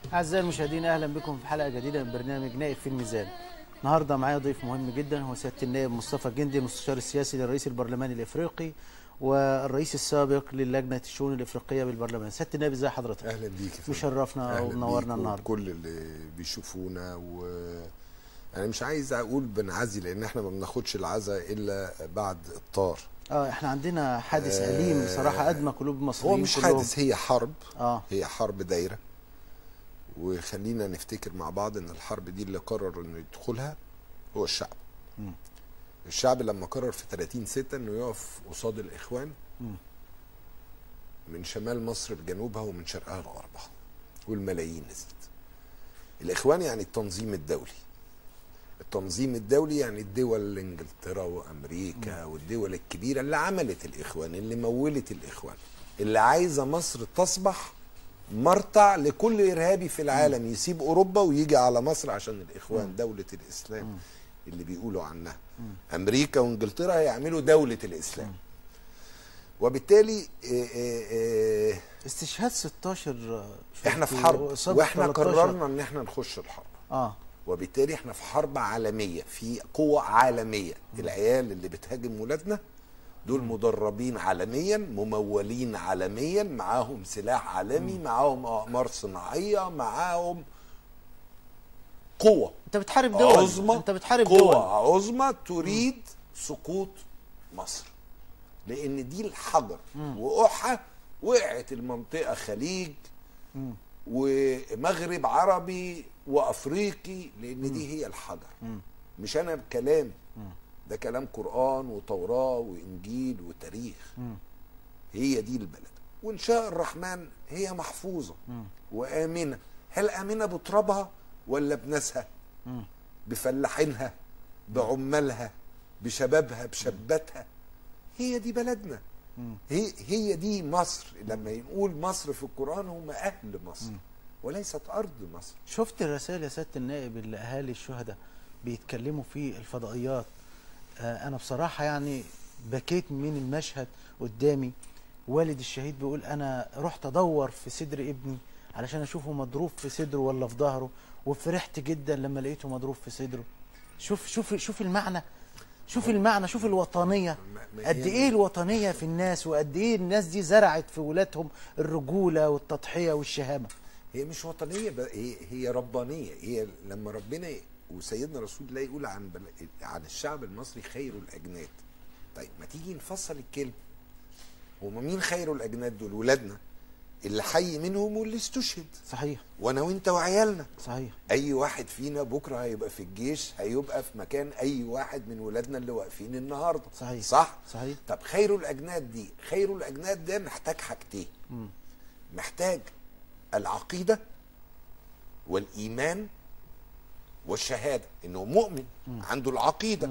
أعزائي المشاهدين أهلا بكم في حلقة جديدة من برنامج نائب في الميزان النهاردة معايا ضيف مهم جدا هو سيادة النائب مصطفى الجندي المستشار السياسي للرئيس البرلماني الإفريقي والرئيس السابق للجنة الشؤون الإفريقية بالبرلمان سيادة النائب ازي حضرتك اهلا بيك يا فندم. مشرفنا أهلاً ومنورنا بيك النهاردة وكل اللي بيشوفونا و انا مش عايز اقول بنعزي لان احنا ما بناخدش العزاء الا بعد الطار اه احنا عندنا حادث أليم صراحة أدمى قلوب المصريين هو مش كلهم. حادث هي حرب اه هي حرب دايره وخلينا نفتكر مع بعض ان الحرب دي اللي قرر انه يدخلها هو الشعب مم. الشعب لما قرر في 30 6 انه يقف قصاد الاخوان مم. من شمال مصر لجنوبها ومن شرقها لغربها والملايين نزلت الاخوان يعني التنظيم الدولي التنظيم الدولي يعني الدول انجلترا وامريكا والدول الكبيره اللي عملت الاخوان اللي مولت الاخوان اللي عايزه مصر تصبح مرتع لكل ارهابي في العالم يسيب اوروبا ويجي على مصر عشان الاخوان دوله الاسلام اللي بيقولوا عنها امريكا وانجلترا هيعملوا دوله الاسلام وبالتالي إيه إيه إيه استشهاد 16 احنا في شرطي حرب وإصابة واحنا 13. قررنا ان احنا نخش الحرب اه وبالتالي احنا في حرب عالميه في قوة عالميه العيال اللي بتهاجم ولادنا دول مدربين عالميا ممولين عالميا معاهم سلاح عالمي معاهم اقمار صناعيه معاهم قوه انت بتحارب دول عظمى انت بتحارب قوة دول عظمى تريد سقوط مصر لان دي الحجر واحا وقعت المنطقه خليج ومغرب عربي وافريقي لان دي هي الحجر مش انا بكلامي ده كلام قران وتوراه وانجيل وتاريخ هي دي البلد وان شاء الرحمن هي محفوظه وامنه هل امنه بترابها ولا بناسها بفلاحينها بعمالها بشبابها بشاباتها هي دي بلدنا هي هي دي مصر لما يقول مصر في القران هم اهل مصر وليست ارض مصر شفت الرسائل يا سياده النائب اللي اهالي الشهداء بيتكلموا في الفضائيات آه انا بصراحه يعني بكيت من المشهد قدامي والد الشهيد بيقول انا رحت ادور في صدر ابني علشان اشوفه مضروب في صدره ولا في ظهره وفرحت جدا لما لقيته مضروب في صدره شوف شوف شوف المعنى شوف المعنى شوف الوطنيه ما- ما قد هي- ايه الوطنيه في الناس وقد ايه الناس دي زرعت في ولادهم الرجوله والتضحيه والشهامه هي مش وطنيه ب- هي هي ربانيه هي لما ربنا وسيدنا رسول الله يقول عن بل... عن الشعب المصري خير الاجناد طيب ما تيجي نفصل الكلمه هما مين خير الاجناد دول ولادنا اللي حي منهم واللي استشهد صحيح وانا وانت وعيالنا صحيح اي واحد فينا بكره هيبقى في الجيش هيبقى في مكان اي واحد من ولادنا اللي واقفين النهارده صحيح. صح صحيح. طب خير الاجناد دي خير الاجناد ده محتاج حاجتين محتاج العقيده والايمان والشهاده انه مؤمن عنده العقيده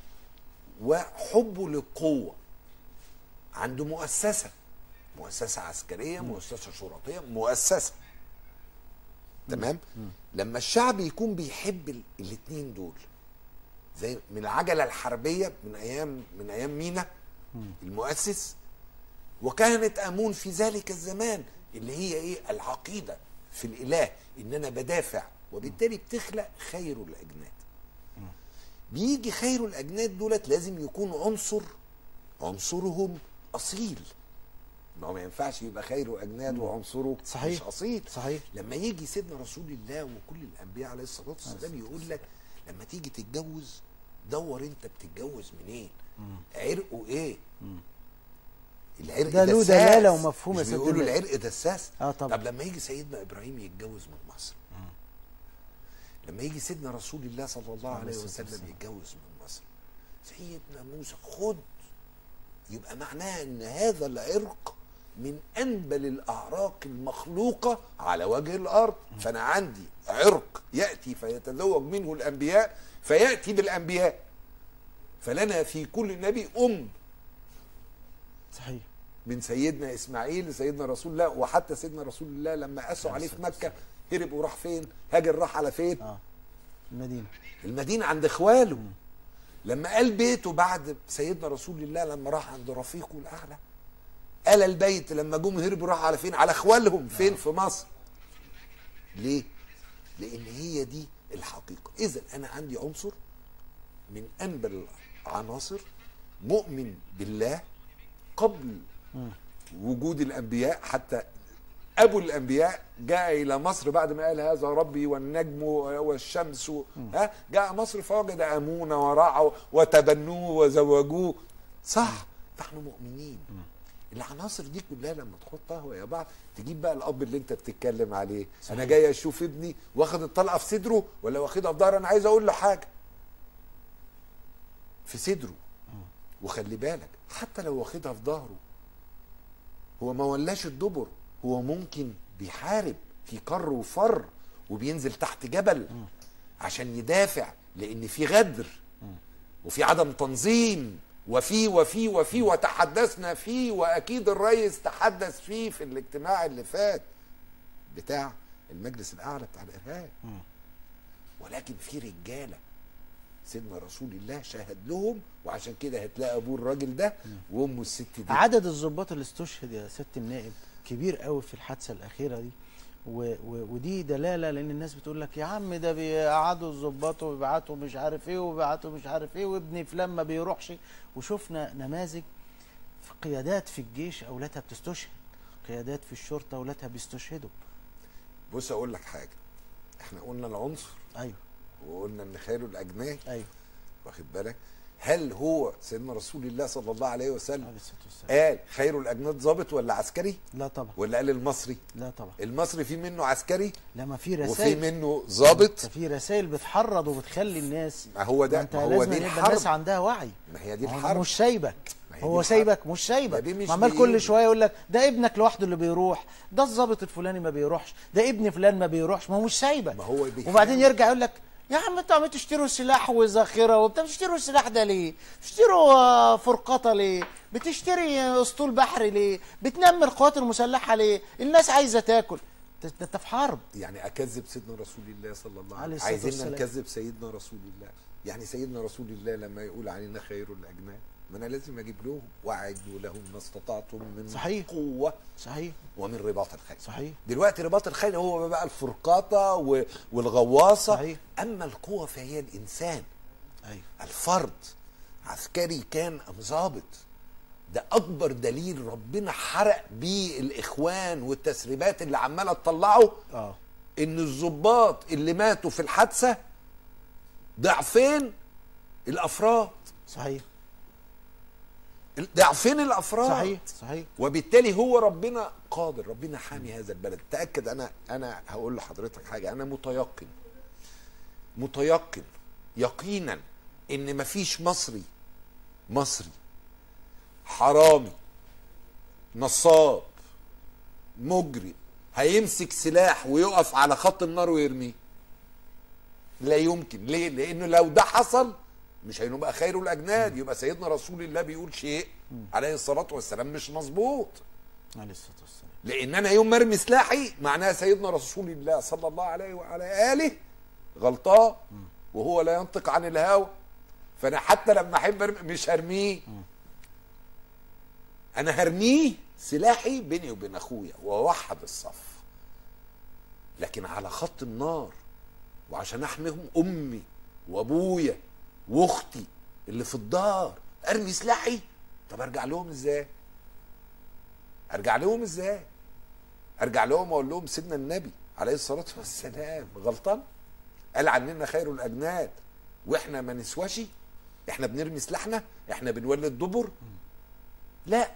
وحبه للقوه عنده مؤسسه مؤسسه عسكريه مؤسسه شرطيه مؤسسه تمام لما الشعب يكون بيحب ال- الاتنين دول زي من العجله الحربيه من ايام من ايام مينا المؤسس وكانت امون في ذلك الزمان اللي هي ايه العقيده في الاله ان انا بدافع وبالتالي بتخلق خير الاجناد بيجي خير الاجناد دولت لازم يكون عنصر عنصرهم اصيل ما هو ما ينفعش يبقى خير اجناد وعنصره صحيح. مش اصيل صحيح. لما يجي سيدنا رسول الله وكل الانبياء عليه الصلاه والسلام يقول لك لما تيجي تتجوز دور انت بتتجوز منين عرقه ايه العرق ده له دساس. دلالة ومفهوم يا مش سيادة بيقولوا النبي. العرق دساس آه طبعا. طب لما يجي سيدنا ابراهيم يتجوز من مصر لما يجي سيدنا رسول الله صلى الله عليه الصلاة وسلم والسلام. يتجوز من مصر سيدنا موسى خد يبقى معناها ان هذا العرق من انبل الاعراق المخلوقه على وجه الارض فانا عندي عرق ياتي فيتزوج منه الانبياء فياتي بالانبياء فلنا في كل نبي ام صحيح من سيدنا اسماعيل لسيدنا رسول الله وحتى سيدنا رسول الله لما قاسوا عليه في مكه هرب وراح فين؟ هاجر راح على فين؟ اه المدينه المدينه عند اخواله لما قال بيته بعد سيدنا رسول الله لما راح عند رفيقه الاعلى قال البيت لما جم هربوا راحوا على فين على اخوالهم فين في مصر ليه لان هي دي الحقيقه اذا انا عندي عنصر من انبل العناصر مؤمن بالله قبل وجود الانبياء حتى ابو الانبياء جاء الى مصر بعد ما قال هذا ربي والنجم والشمس و- ها جاء مصر فوجد امونه ورعوا وتبنوه وزوجوه صح فاحنا مؤمنين العناصر دي كلها لما تحطها ويا بعض تجيب بقى الاب اللي انت بتتكلم عليه صحيح. انا جاي اشوف ابني واخد الطلقه في صدره ولا واخدها في ظهره انا عايز اقول له حاجه في صدره وخلي بالك حتى لو واخدها في ظهره هو ما ولاش الدبر هو ممكن بيحارب في كر وفر وبينزل تحت جبل عشان يدافع لان في غدر وفي عدم تنظيم وفي وفي وفي وتحدثنا فيه واكيد الرئيس تحدث فيه في الاجتماع اللي فات بتاع المجلس الاعلى بتاع الارهاب ولكن في رجاله سيدنا رسول الله شاهد لهم وعشان كده هتلاقي ابوه الراجل ده وامه الست دي عدد الضباط اللي استشهد يا سياده النائب كبير قوي في الحادثه الاخيره دي و و ودي دلاله لان الناس بتقول لك يا عم ده بيقعدوا الظباط وبيبعتوا مش عارف ايه وبيبعتوا مش عارف ايه وابن فلان ما بيروحش وشفنا نماذج في قيادات في الجيش اولادها بتستشهد قيادات في الشرطه اولادها بيستشهدوا بص اقول لك حاجه احنا قلنا العنصر ايوه وقلنا ان خير الاجناد ايوه واخد بالك هل هو سيدنا رسول الله صلى الله عليه وسلم عليه الصلاه والسلام قال خير الاجناد ضابط ولا عسكري لا طبعا ولا قال المصري لا طبعا المصري في منه عسكري لما في وفي رسائل منه ضابط في رسائل بتحرض وبتخلي الناس ما هو ده ما انت ما هو لازم دي يبقى الناس الحرب عندها وعي ما هي دي ما هو الحرب مش سايبك ما هي دي هو الحرب. سايبك مش ما سايبك دي مش عمال بإيده. كل شويه يقول لك ده ابنك لوحده اللي بيروح ده الضابط الفلاني ما بيروحش ده ابن فلان ما بيروحش ما هو مش سايبك ما هو بيحاول. وبعدين يرجع يقول لك يا عم انتوا عم تشتروا سلاح وذخيره وبتاع بتشتروا السلاح ده ليه؟ بتشتروا آه، فرقاطه ليه؟ بتشتري آه، اسطول بحري ليه؟ بتنمي القوات المسلحه ليه؟ الناس عايزه تاكل انت انت في حرب يعني اكذب سيدنا رسول الله صلى الله عليه عليه الصلاة وسلم عايزين والسلام. نكذب سيدنا رسول الله يعني سيدنا رسول الله لما يقول علينا خير الاجناد ما انا لازم اجيب لهم واعدوا لهم ما استطعتم من صحيح. قوه صحيح ومن رباط الخيل صحيح دلوقتي رباط الخيل هو بقى الفرقاطه و- والغواصه صحيح. اما القوه فهي الانسان ايوه الفرد عسكري كان ام ضابط ده اكبر دليل ربنا حرق بيه الاخوان والتسريبات اللي عماله تطلعه اه ان الضباط اللي ماتوا في الحادثه ضعفين الافراد صحيح ضعفين الافراد صحيح صحيح وبالتالي هو ربنا قادر ربنا حامي هذا البلد تاكد انا انا هقول لحضرتك حاجه انا متيقن متيقن يقينا ان مفيش مصري مصري حرامي نصاب مجرم هيمسك سلاح ويقف على خط النار ويرميه لا يمكن ليه لانه لو ده حصل مش هيبقى خير الاجناد يبقى سيدنا رسول الله بيقول شيء عليه الصلاه والسلام مش مظبوط عليه الصلاه والسلام لان انا يوم ما ارمي سلاحي معناها سيدنا رسول الله صلى الله عليه وعلى اله غلطان وهو لا ينطق عن الهوى فانا حتى لما احب أرمي مش هرميه انا هرميه سلاحي بيني وبين اخويا واوحد الصف لكن على خط النار وعشان احميهم امي وابويا واختي اللي في الدار ارمي سلاحي طب ارجع لهم ازاي ارجع لهم ازاي ارجع لهم واقول لهم سيدنا النبي عليه الصلاه والسلام غلطان قال عننا خير الاجناد واحنا ما نسواش احنا بنرمي سلاحنا احنا بنولد دبر لا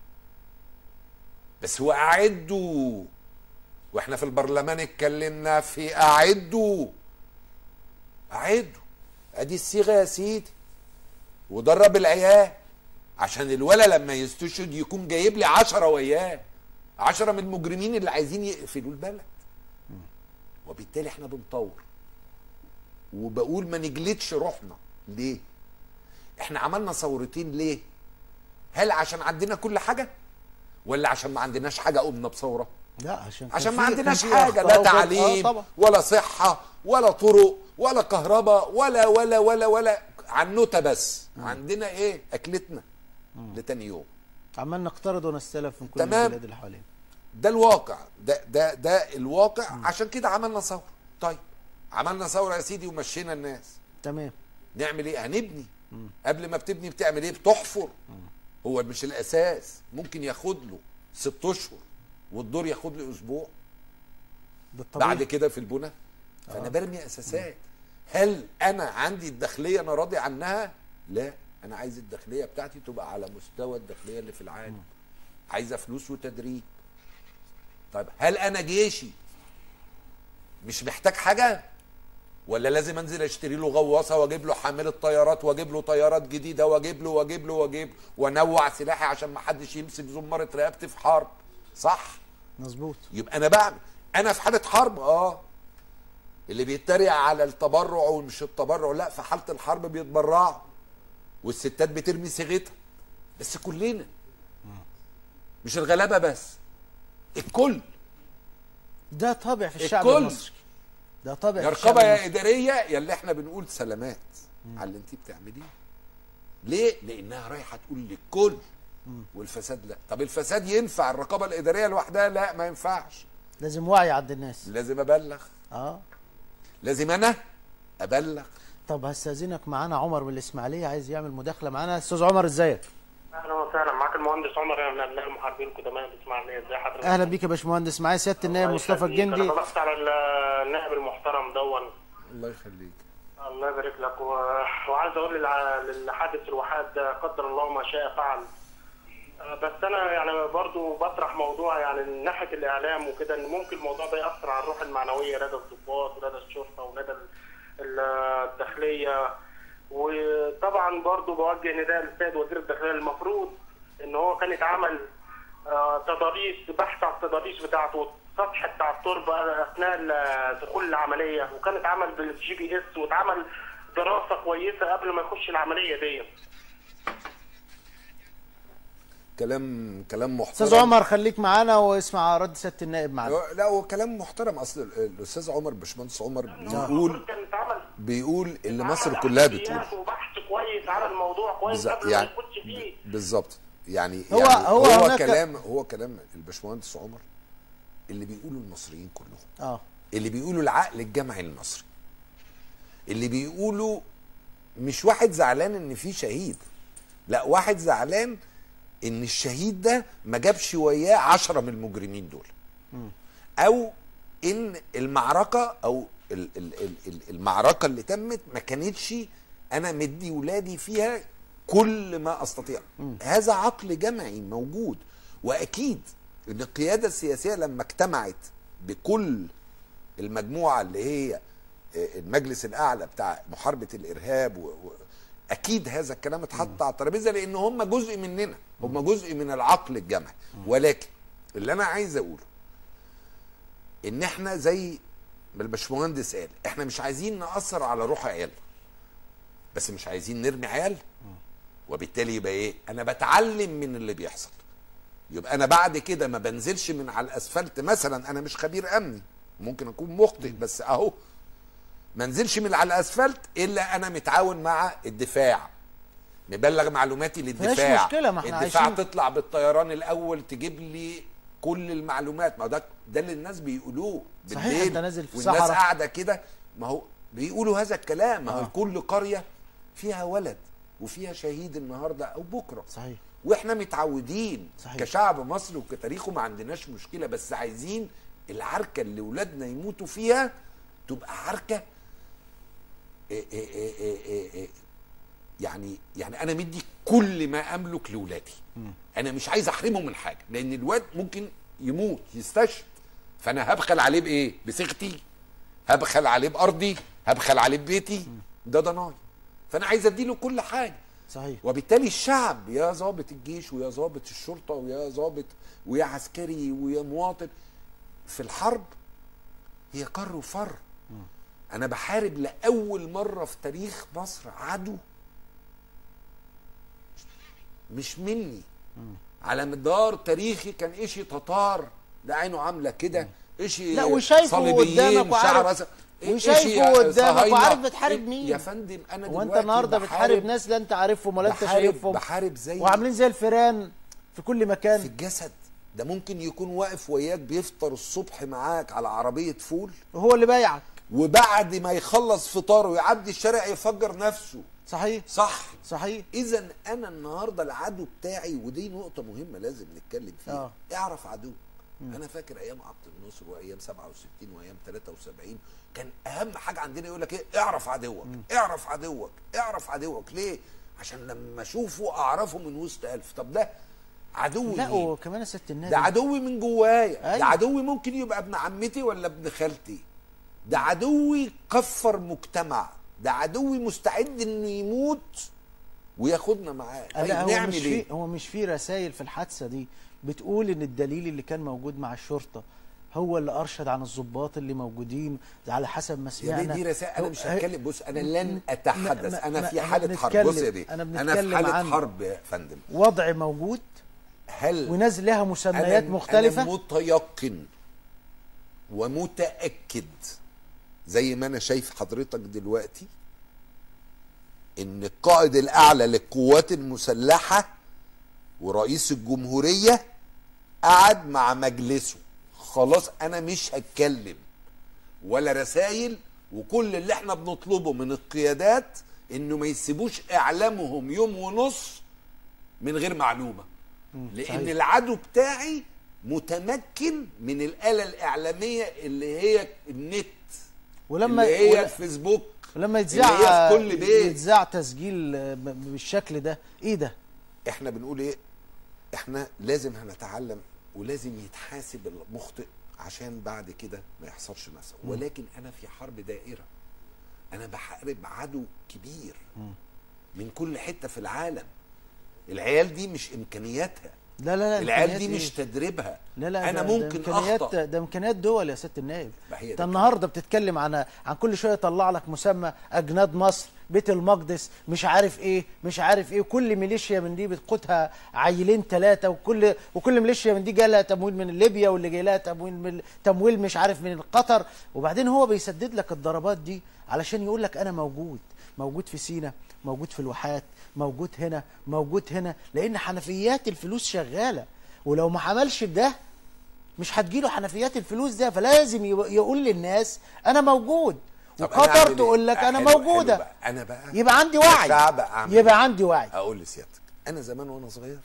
بس هو اعدوا واحنا في البرلمان اتكلمنا في اعدوا اعدوا ادي الصيغه يا سيدي ودرب العيال عشان الولا لما يستشهد يكون جايب لي عشرة وياه عشرة من المجرمين اللي عايزين يقفلوا البلد وبالتالي احنا بنطور وبقول ما نجلدش روحنا ليه احنا عملنا ثورتين ليه هل عشان عندنا كل حاجة ولا عشان ما عندناش حاجة قمنا بثورة لا عشان كان عشان ما في- عندناش كان في حاجة أخطاء لا وكان- تعليم اه طبعا ولا صحة ولا طرق ولا كهرباء ولا ولا ولا ولا عنوتة بس عندنا ايه اكلتنا لتاني يوم عمال نقترض ونستلف من كل تمام. البلاد اللي حوالينا ده الواقع ده ده ده الواقع عشان كده عملنا ثوره طيب عملنا ثوره يا سيدي ومشينا الناس تمام نعمل ايه هنبني قبل ما بتبني بتعمل ايه بتحفر هو مش الاساس ممكن ياخد له ست اشهر والدور ياخد له اسبوع بالطبيعي بعد كده في البنى فانا برمي اساسات هل انا عندي الداخليه انا راضي عنها لا انا عايز الداخليه بتاعتي تبقى على مستوى الداخليه اللي في العالم عايزه فلوس وتدريب طيب هل انا جيشي مش محتاج حاجه ولا لازم انزل اشتري له غواصه واجيب له حامله طيارات واجيب له طيارات جديده واجيب له واجيب له واجيب وانوع سلاحي عشان ما حدش يمسك زماره رقبتي في حرب صح مظبوط يبقى انا بعمل انا في حاله حرب اه اللي بيتريق على التبرع ومش التبرع لا في حاله الحرب بيتبرعوا والستات بترمي صيغتها بس كلنا مش الغلابه بس الكل ده طابع في الشعب الكل. المصري ده طابع يا في الشعب رقابه يا المصري اداريه يا اللي احنا بنقول سلامات على اللي انت بتعمليه ليه لانها رايحه تقول للكل والفساد لا طب الفساد ينفع الرقابه الاداريه لوحدها لا ما ينفعش لازم وعي عند الناس لازم ابلغ اه لازم انا ابلغ طب هستاذنك معانا عمر من الاسماعيليه عايز يعمل مداخله معانا استاذ عمر ازيك اهلا وسهلا معاك المهندس عمر من ابناء المحاربين القدماء باسماعيليه ازي حضرتك اهلا بيك يا باشمهندس معايا سياده النائب الله مصطفى يخليك. الجندي انا طلبت على النائب المحترم دون الله يخليك الله يبارك لك و... وعايز اقول للع... للحادث الوحاد ده قدر الله ما شاء فعل آه، بس انا يعني برضو بطرح موضوع يعني من ناحيه الاعلام وكده ان ممكن الموضوع ده ياثر على الروح المعنويه لدى الضباط ولدى الشرطه ولدى ال- ال- الداخليه وطبعا برضو بوجه نداء للسيد وزير الداخليه المفروض ان هو كان يتعمل آه، تضاريس بحث على التضاريس بتاعته السطح بتاع التربه اثناء ال- دخول العمليه وكان اتعمل بالجي بي اس واتعمل دراسه كويسه قبل ما يخش العمليه دي كلام كلام محترم استاذ عمر خليك معانا واسمع رد سياده النائب معانا لا هو كلام محترم اصل الاستاذ عمر باشمهندس عمر بيقول كان اتعمل بيقول اللي مصر اتعمل كلها تحقيقات بتقول وبحث كويس على الموضوع كويس بالظبط قبل يعني ما يخش فيه بالظبط يعني هو- يعني هو هو, هناك- كلام هو كلام الباشمهندس عمر اللي بيقوله المصريين كلهم اه اللي بيقولوا العقل الجمعي المصري اللي بيقولوا مش واحد زعلان ان في شهيد لا واحد زعلان ان الشهيد ده ما جابش وياه عشرة من المجرمين دول او ان المعركة او ال- ال- ال- ال- المعركة اللي تمت ما كانتش انا مدي ولادي فيها كل ما استطيع هذا عقل جمعي موجود واكيد ان القيادة السياسية لما اجتمعت بكل المجموعه اللي هي المجلس الاعلى بتاع محاربه الارهاب و... و... اكيد هذا الكلام اتحط على الترابيزه لان هم جزء مننا هم جزء من العقل الجمعي ولكن اللي انا عايز اقوله ان احنا زي ما الباشمهندس قال احنا مش عايزين ناثر على روح عيالنا بس مش عايزين نرمي عيال وبالتالي يبقى ايه انا بتعلم من اللي بيحصل يبقى انا بعد كده ما بنزلش من على الاسفلت مثلا انا مش خبير امني ممكن اكون مخطئ بس اهو ما انزلش من على الاسفلت الا انا متعاون مع الدفاع مبلغ معلوماتي للدفاع مشكلة، ما احنا الدفاع عايشين- تطلع بالطيران الاول تجيب لي كل المعلومات ما هو ده ده اللي الناس بيقولوه صحيح، بالليل انت نازل في والناس صحراء. قاعده كده ما هو بيقولوا هذا الكلام ما هو آه. كل قريه فيها ولد وفيها شهيد النهارده او بكره صحيح واحنا متعودين صحيح. كشعب مصري وكتاريخه ما عندناش مشكله بس عايزين العركه اللي ولادنا يموتوا فيها تبقى عركه إيه إيه إيه إيه إيه إيه يعني يعني انا مدي كل ما املك لاولادي انا مش عايز احرمه من حاجه لان الواد ممكن يموت يستشهد فانا هبخل عليه بايه بصيغتي هبخل عليه بارضي هبخل عليه ببيتي ده ضناي فانا عايز اديله كل حاجه صحيح وبالتالي الشعب يا ضابط الجيش ويا ضابط الشرطه ويا ضابط ويا عسكري ويا مواطن في الحرب هي كر وفر انا بحارب لاول مره في تاريخ مصر عدو مش مني على مدار تاريخي كان اشي تتار ده عينه عامله كده اشي لا، وشايفه صليبيين، قدامك وعارف- شعر أزرق، وشايفه إشي قدامك صهاينة. وعارف بتحارب مين. يا فندم انا هو انت دلوقتي النهارده بتحارب ناس لا انت عارفهم ولا انت بحارب شايفهم بحارب زي وعاملين زي الفيران في كل في مكان الجسد ده ممكن يكون واقف وياك بيفطر الصبح معاك على عربيه فول هو اللي بايعك وبعد ما يخلص فطاره ويعدي الشارع يفجر نفسه صحيح صح صحيح اذا انا النهارده العدو بتاعي ودي نقطه مهمه لازم نتكلم فيها آه. اعرف عدوك انا فاكر ايام عبد الناصر وايام 67 وايام 73 كان اهم حاجه عندنا يقول لك ايه اعرف عدوك اعرف عدوك اعرف عدوك ليه عشان لما اشوفه اعرفه من وسط الف طب ده عدوي لا مين؟ وكمان يا ست النبي ده عدوي من جوايا ده أيوة. عدوي ممكن يبقى ابن عمتي ولا ابن خالتي ده عدوي كفر مجتمع ده عدوي مستعد انه يموت وياخدنا معاه طيب لا هو نعمل مش ايه في هو مش في رسائل في الحادثه دي بتقول ان الدليل اللي كان موجود مع الشرطه هو اللي ارشد عن الضباط اللي موجودين على حسب ما يا سمعنا بيه دي رسائل انا هو- مش هتكلم بص انا لن اتحدث ما- انا ما- في احنا حاله حرب بنتكلم- بص يا بيه أنا انا في بنتكلم حاله عن- حرب يا فندم وضع موجود هل ونازل لها مسميات أنا- مختلفه أنا متيقن ومتأكد زي ما أنا شايف حضرتك دلوقتي إن القائد الأعلى للقوات المسلحة ورئيس الجمهورية قعد مع مجلسه خلاص أنا مش هتكلم ولا رسائل وكل اللي احنا بنطلبه من القيادات انه ما يسيبوش اعلامهم يوم ونص من غير معلومه لان صحيح. العدو بتاعي متمكن من الاله الاعلاميه اللي هي النت ولما اللي هي ول- الفيسبوك ولما اللي يتذاع هي في كل بيت يتذاع تسجيل آه، ب- بالشكل ده ايه ده احنا بنقول ايه احنا لازم هنتعلم ولازم يتحاسب المخطئ عشان بعد كده ما يحصلش مثلا ولكن انا في حرب دائره انا بحارب عدو كبير من كل حته في العالم العيال دي مش امكانياتها لا لا لا العيال دي إمكانيات مش إيه؟ تدريبها لا لا انا ده- ده ممكن امكانيات اخطا ده امكانيات دول يا ست النائب ما هي انت ده النهارده بتتكلم عن عن كل شويه يطلع لك مسمى اجناد مصر بيت المقدس مش عارف ايه مش عارف ايه وكل ميليشيا من دي بتقودها عيلين ثلاثه وكل وكل ميليشيا من دي جاي لها تمويل من ليبيا واللي جاي لها تمويل من تمويل مش عارف من قطر وبعدين هو بيسدد لك الضربات دي علشان يقول لك انا موجود موجود في سينا موجود في الواحات موجود هنا موجود هنا لان حنفيات الفلوس شغاله ولو ما عملش ده مش هتجيله حنفيات الفلوس ده فلازم يب- يقول للناس انا موجود طب أنا أعمل وقطر إيه؟ تقول لك انا حلو- حلو موجوده بقى. انا بقى يبقى عندي وعي كشعب أعمل يبقى إيه؟ عندي وعي اقول لسيادتك انا زمان وانا صغير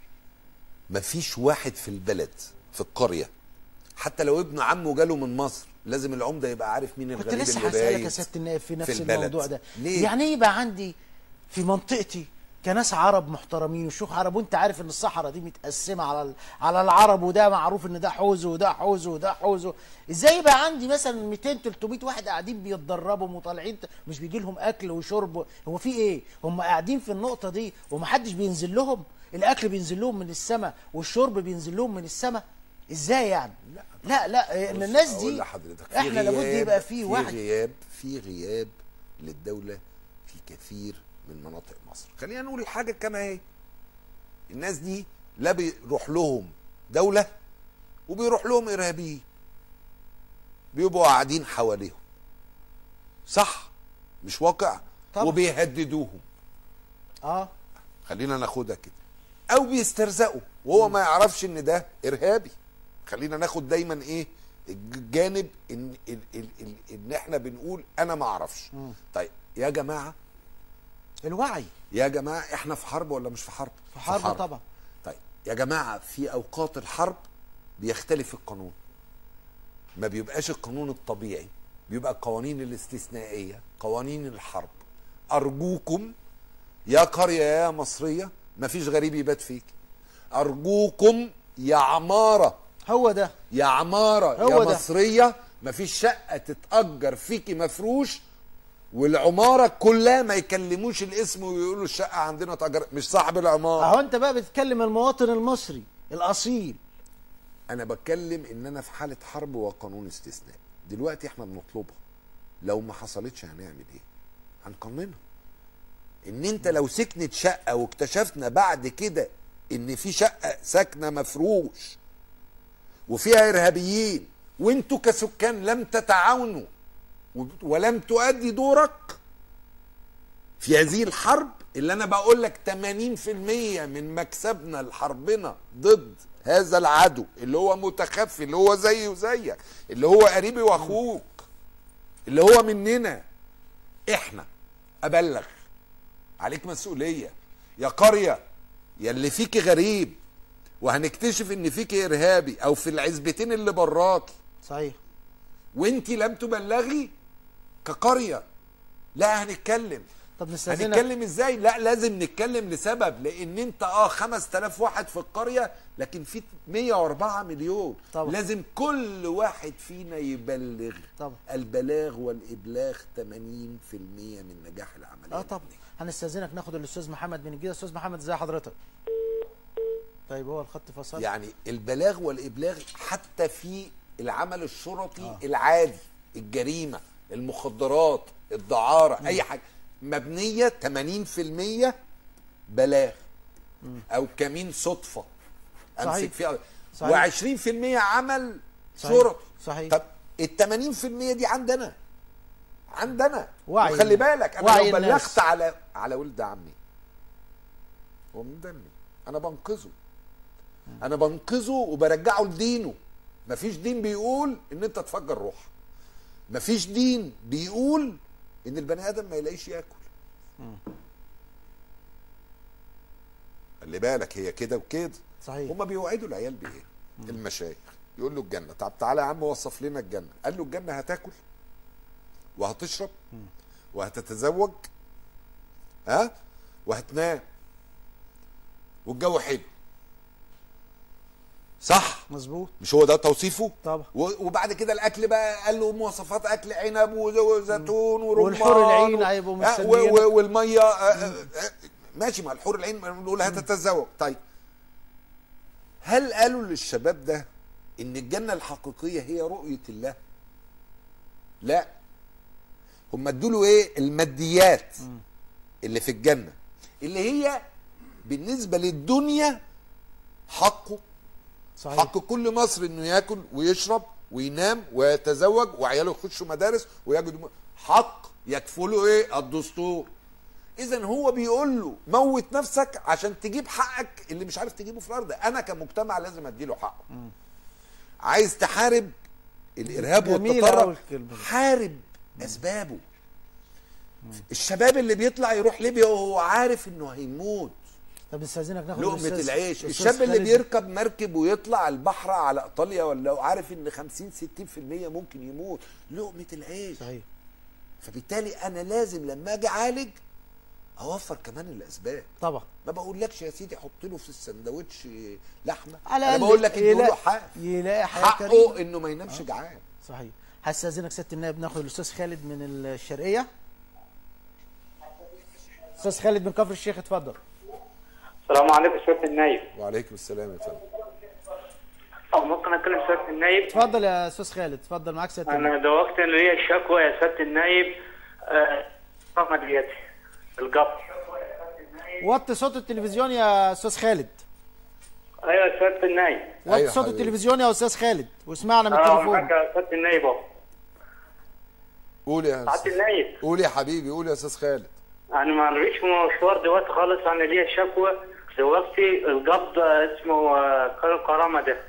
مفيش واحد في البلد في القريه حتى لو ابن عمه جاله من مصر لازم العمده يبقى عارف مين كنت الغريب لسه اللي هسألك يا بايت سيادة النائب في نفس البلد. الموضوع ده ليه؟ يعني ايه يبقى عندي في منطقتي كناس عرب محترمين وشيوخ عرب وانت عارف ان الصحراء دي متقسمه على ال- على العرب وده معروف ان ده حوزه وده حوزه وده حوزه ازاي يبقى عندي مثلا 200 300 واحد قاعدين بيتدربوا وطالعين مش بيجي لهم اكل وشرب هو في ايه هم قاعدين في النقطه دي ومحدش بينزل لهم الاكل بينزل لهم من السماء والشرب بينزل لهم من السماء ازاي يعني لا. لا لا ان بص، الناس أقول دي لحضرتك في احنا لابد غياب- يبقى في في وعي غياب في غياب للدوله في كثير من مناطق مصر خلينا نقول الحاجه كما هي الناس دي لا بيروح لهم دوله وبيروح لهم ارهابيين بيبقوا قاعدين حواليهم صح مش واقع طبعا. وبيهددوهم اه خلينا ناخدها كده او بيسترزقوا وهو ما يعرفش ان ده ارهابي خلينا ناخد دايما ايه الجانب ان ال ال ال ان احنا بنقول انا ما اعرفش مم. طيب يا جماعه الوعي يا جماعه احنا في حرب ولا مش في حرب في حرب طبعا طيب يا جماعه في اوقات الحرب بيختلف القانون ما بيبقاش القانون الطبيعي بيبقى القوانين الاستثنائيه قوانين الحرب ارجوكم يا قريه يا مصريه ما فيش غريب يبات فيك ارجوكم يا عماره هو ده يا عماره هو يا ده. مصريه ما فيش شقه تتاجر فيكي مفروش والعماره كلها ما يكلموش الاسم ويقولوا الشقه عندنا تأجر مش صاحب العماره اهو انت بقى بتتكلم المواطن المصري الاصيل انا بتكلم ان انا في حاله حرب وقانون استثناء دلوقتي احنا بنطلبها لو ما حصلتش هنعمل ايه هنقننها ان انت لو سكنت شقه واكتشفنا بعد كده ان في شقه ساكنه مفروش وفيها ارهابيين وانتوا كسكان لم تتعاونوا و- ولم تؤدي دورك في هذه الحرب اللي انا بقول لك 80% من مكسبنا لحربنا ضد هذا العدو اللي هو متخفي اللي هو زيي وزيك اللي هو قريبي واخوك اللي هو مننا احنا ابلغ عليك مسؤوليه يا قريه يا اللي فيك غريب وهنكتشف ان فيك ارهابي او في العزبتين اللي براكي صحيح وانت لم تبلغي كقريه لا هنتكلم طب نستاذنك هنتكلم ازاي لا لازم نتكلم لسبب لان انت اه 5000 واحد في القريه لكن في 104 مليون طبعا. لازم كل واحد فينا يبلغ طبعا. البلاغ والابلاغ 80% من نجاح العمليه اه طبعا هنستاذنك ناخد الاستاذ محمد من الجيزه استاذ محمد ازي حضرتك طيب هو الخط فصل يعني البلاغ والابلاغ حتى في العمل الشرطي آه. العادي الجريمه المخدرات الدعاره اي حاجه مبنيه 80% بلاغ او كمين صدفه امسك صحيح. فيها صحيح. و20% عمل صحيح. شرطي صحيح. طب ال 80% دي عندنا عندنا وعي وخلي الناس. بالك انا وعي لو الناس. بلغت على على ولد عمي هو من دمي انا بنقذه انا بنقذه وبرجعه لدينه مفيش دين بيقول ان انت تفجر روح مفيش دين بيقول ان البني ادم ما يلاقيش ياكل خلي بالك هي كده وكده صحيح هما بيوعدوا العيال بايه المشايخ يقول له الجنه طب تعالى يا عم وصف لنا الجنه قال له الجنه هتاكل وهتشرب وهتتزوج ها وهتنام والجو حلو صح مظبوط مش هو ده توصيفه طبعا. و- وبعد كده الاكل بقى قال له مواصفات اكل عنب وز- وزيتون ورمان والحور العين و- هيبقوا آه، مستنيين. و- و- والميه آه، آه، آه، ماشي مع الحور العين بنقول هتتزوج طيب هل قالوا للشباب ده ان الجنه الحقيقيه هي رؤيه الله لا هم ادوا له ايه الماديات اللي في الجنه اللي هي بالنسبه للدنيا حقه صحيح حق كل مصري انه ياكل ويشرب وينام ويتزوج وعياله يخشوا مدارس ويجدوا م- حق يكفله ايه الدستور اذا هو بيقول له موت نفسك عشان تجيب حقك اللي مش عارف تجيبه في الارض انا كمجتمع لازم اديله حقه عايز تحارب الارهاب جميلة أوي والتطرف الكلمة دي. حارب اسبابه الشباب اللي بيطلع يروح ليبيا وهو عارف انه هيموت طب نستاذنك ناخد لقمة الأستاذ- العيش الأستاذ الشاب اللي خالد. بيركب مركب ويطلع البحر على ايطاليا ولا عارف ان 50 60% ممكن يموت لقمة العيش صحيح فبالتالي انا لازم لما اجي اعالج اوفر كمان الاسباب طبعا ما بقولكش يا سيدي حط له في السندوتش لحمه على انا الأقل بقول لك اديله يلاقي- حق يلاقي حياه حقه كريمه انه ما ينامش جعان صحيح هستاذنك سياده النائب ناخد الاستاذ خالد من الشرقيه استاذ خالد من كفر الشيخ اتفضل السلام عليكم سيادة النايب وعليكم السلام يا فندم أو ممكن أتكلم سيادة النايب اتفضل يا استاذ خالد اتفضل معاك سياده النائب أنا دوقت إن ليا شكوى يا سيادة النايب آه، رقم ديتي القبر وطي صوت التلفزيون يا استاذ خالد أيوة يا سيادة النايب وطي أيوة صوت حبيبي. التلفزيون يا استاذ خالد واسمعنا من أه التليفون معاك يا سيادة النايب أهو قول يا سيادة أستاذ. النايب قول يا حبيبي قول يا استاذ خالد أنا ما نريدش مشوار دلوقتي خالص أنا ليا شكوى دلوقتي القبض اسمه آه، قانون الكرامة ده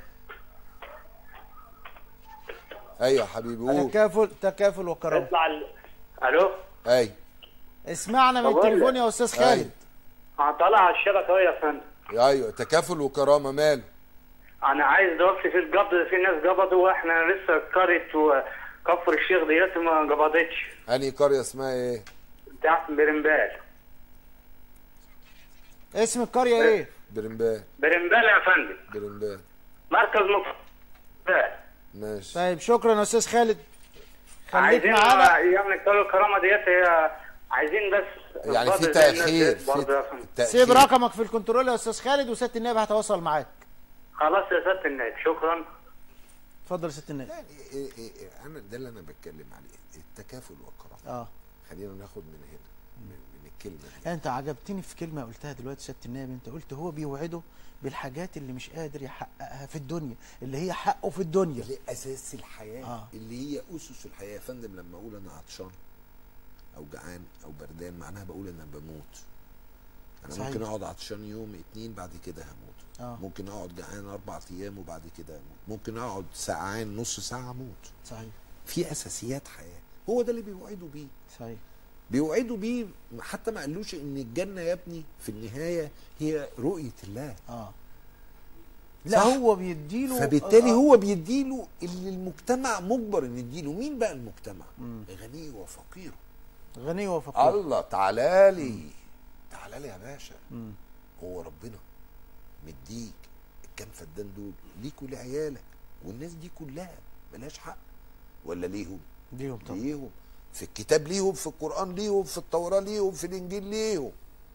ايوه يا حبيبي قول تكافل تكافل وكرامه يطلع ال... ألو ايوه اسمعنا من بقول لك. التليفون يا استاذ أيوة. خالد أنا طالع على الشبكة أهو يا فندم ايوه تكافل وكرامه ماله انا عايز دلوقتي في القبض في ناس قبضوا واحنا لسه قرية وكفر الشيخ ديت ما قبضتش انهي قريه اسمها ايه بتاعت برمبال اسم القريه ايه برمبال برمبال يا فندم برمبال مركز مفتاح ماشي طيب شكرا يا استاذ خالد خليك عايزين معانا يعني قالوا الكرامه ديت هي عايزين بس يعني في الفضل زي الناس تاخير ديت برضه يا فندم. في تاخير سيب رقمك في الكنترول يا استاذ خالد وسياده النائب هتواصل معاك خلاص يا سياده النائب شكرا اتفضل يا سياده النائب يعني إيه إيه إيه انا ده اللي انا بتكلم عليه التكافل والكرامه اه خلينا ناخد من هنا من, من الكلمه دي يعني انت عجبتني في كلمه قلتها دلوقتي سياده النائب انت قلت هو بيوعده بالحاجات اللي مش قادر يحققها في الدنيا اللي هي حقه في الدنيا اللي اساس الحياه آه. اللي هي اسس الحياه يا فندم لما اقول انا عطشان او جعان او بردان معناها بقول انا بموت انا صحيح. ممكن اقعد عطشان يوم اتنين بعد كده هموت آه. ممكن اقعد جعان اربع ايام وبعد كده اموت ممكن اقعد ساعتين نص ساعه اموت صحيح في اساسيات حياه هو ده اللي بيوعدوا بيه صحيح بيوعدوا بيه حتى ما قالوش ان الجنه يا ابني في النهايه هي رؤيه الله اه لا صح. هو بيديله فبالتالي آه، هو بيديله اللي المجتمع مجبر ان يديله مين بقى المجتمع مم. غني وفقير غني وفقير الله تعالى لي تعالى لي يا باشا مم. هو ربنا مديك الكام فدان دول ليك ولعيالك والناس دي كلها ملهاش حق ولا ليهم ليهم طبعا ليهم في الكتاب ليهم في القرآن ليهم في التوراة ليهم في الإنجيل ليهم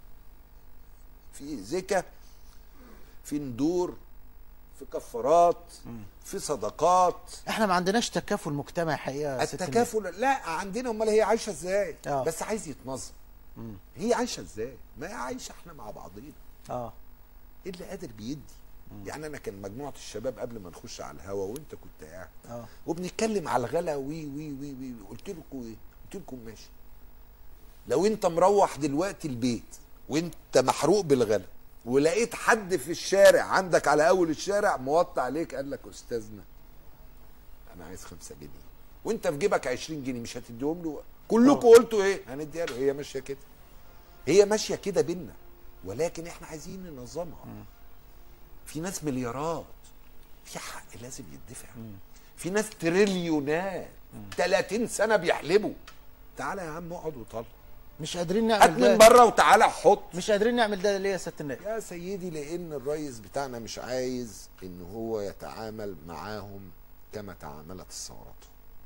في زكاة في ندور في كفارات في صدقات احنا ما عندناش تكافل مجتمعي حقيقه يا ست الناس. التكافل لا عندنا امال هي عايشه ازاي آه. بس عايز يتنظم هي عايشه ازاي ما هي عايشه احنا مع بعضينا اه اللي قادر بيدي يعني انا كان مجموعه الشباب قبل ما نخش على الهوا وانت كنت قاعد اه وبنتكلم على الغلا وي وي وي وي قلت لكم ايه؟ قلت لكم ماشي لو انت مروح دلوقتي البيت وانت محروق بالغلا ولقيت حد في الشارع عندك على اول الشارع موطي عليك قال لك استاذنا انا عايز خمسة جنيه وانت في جيبك 20 جنيه مش هتديهم له كلكم قلتوا ايه هنديها له هي ماشيه كده هي ماشيه كده بينا ولكن احنا عايزين ننظمها في ناس مليارات في حق لازم يدفع في ناس تريليونات 30 سنه بيحلبوا تعالى يا عم اقعد وطلع مش قادرين هات نعمل من ده بره وتعالى حط مش قادرين نعمل ده ليه يا ست النائب يا سيدي لان الرئيس بتاعنا مش عايز ان هو يتعامل معاهم كما تعاملت الثورات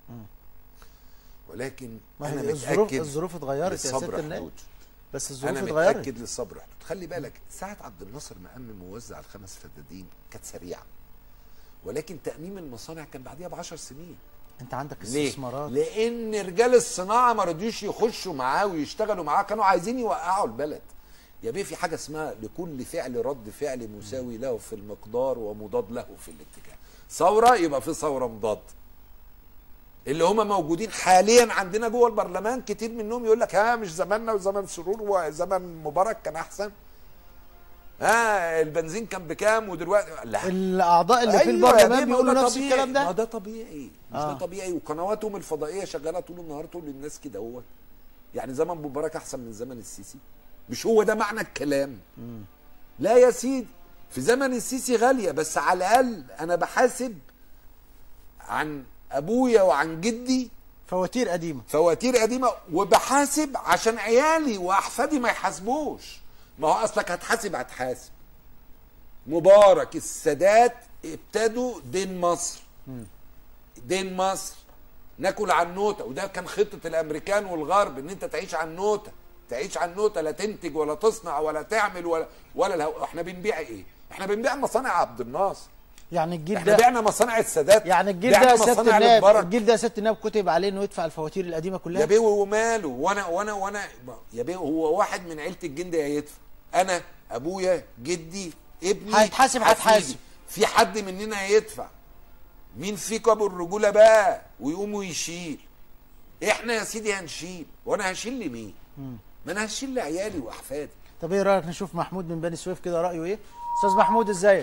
ولكن ما انا هي الظروف متاكد الظروف اتغيرت يا ست للصبر النائب حدود بس الظروف انا اتغيرت متاكد للصبر حدود خلي بالك ساعه عبد الناصر مأمم موزع الخمس فدادين كانت سريعه ولكن تأميم المصانع كان بعديها ب 10 سنين انت عندك ليه؟ استثمارات لان رجال الصناعه ما رضيوش يخشوا معاه ويشتغلوا معاه كانوا عايزين يوقعوا البلد يا بيه في حاجه اسمها لكل فعل رد فعل مساوي له في المقدار ومضاد له في الاتجاه ثوره يبقى في ثوره مضاد اللي هم موجودين حاليا عندنا جوه البرلمان كتير منهم يقول لك ها مش زماننا وزمن سرور وزمن مبارك كان احسن ها البنزين كان بكام ودلوقتي لا الاعضاء اللي في أيوة يا البرلمان بيه، ما بيقولوا ده نفس طبيعي. الكلام ما ده ده طبيعي مش آه. ده طبيعي وقنواتهم الفضائيه شغاله طول النهار تقول للناس كده هو يعني زمن مبارك احسن من زمن السيسي مش هو ده معنى الكلام لا يا سيدي في زمن السيسي غاليه بس على الاقل انا بحاسب عن ابويا وعن جدي فواتير قديمه فواتير قديمه وبحاسب عشان عيالي واحفادي ما يحاسبوش ما هو اصلك هتحاسب هتحاسب مبارك السادات ابتدوا دين مصر دين مصر ناكل على النوته وده كان خطه الامريكان والغرب ان انت تعيش على النوته تعيش على النوته لا تنتج ولا تصنع ولا تعمل ولا ولا الهو... احنا بنبيع ايه؟ احنا بنبيع مصانع عبد الناصر يعني الجيل احنا ده بعنا مصانع السادات يعني الجيل بعنا ده يا ست مصانع النائب المبارك. الجيل ده يا ست النائب كتب عليه انه يدفع الفواتير القديمه يا كلها بيه وماله وانا وانا وانا يا بيه هو واحد من عيله الجندي هيدفع انا ابويا جدي ابني هيتحاسب حفيدي. هتحاسب. في حد مننا هيدفع مين فيكم ابو الرجوله بقى ويقوم ويشيل احنا يا سيدي هنشيل وانا هشيل لمين ما انا هشيل لعيالي واحفادي طب ايه رايك نشوف محمود من بني سويف كده رايه ايه استاذ محمود ازيك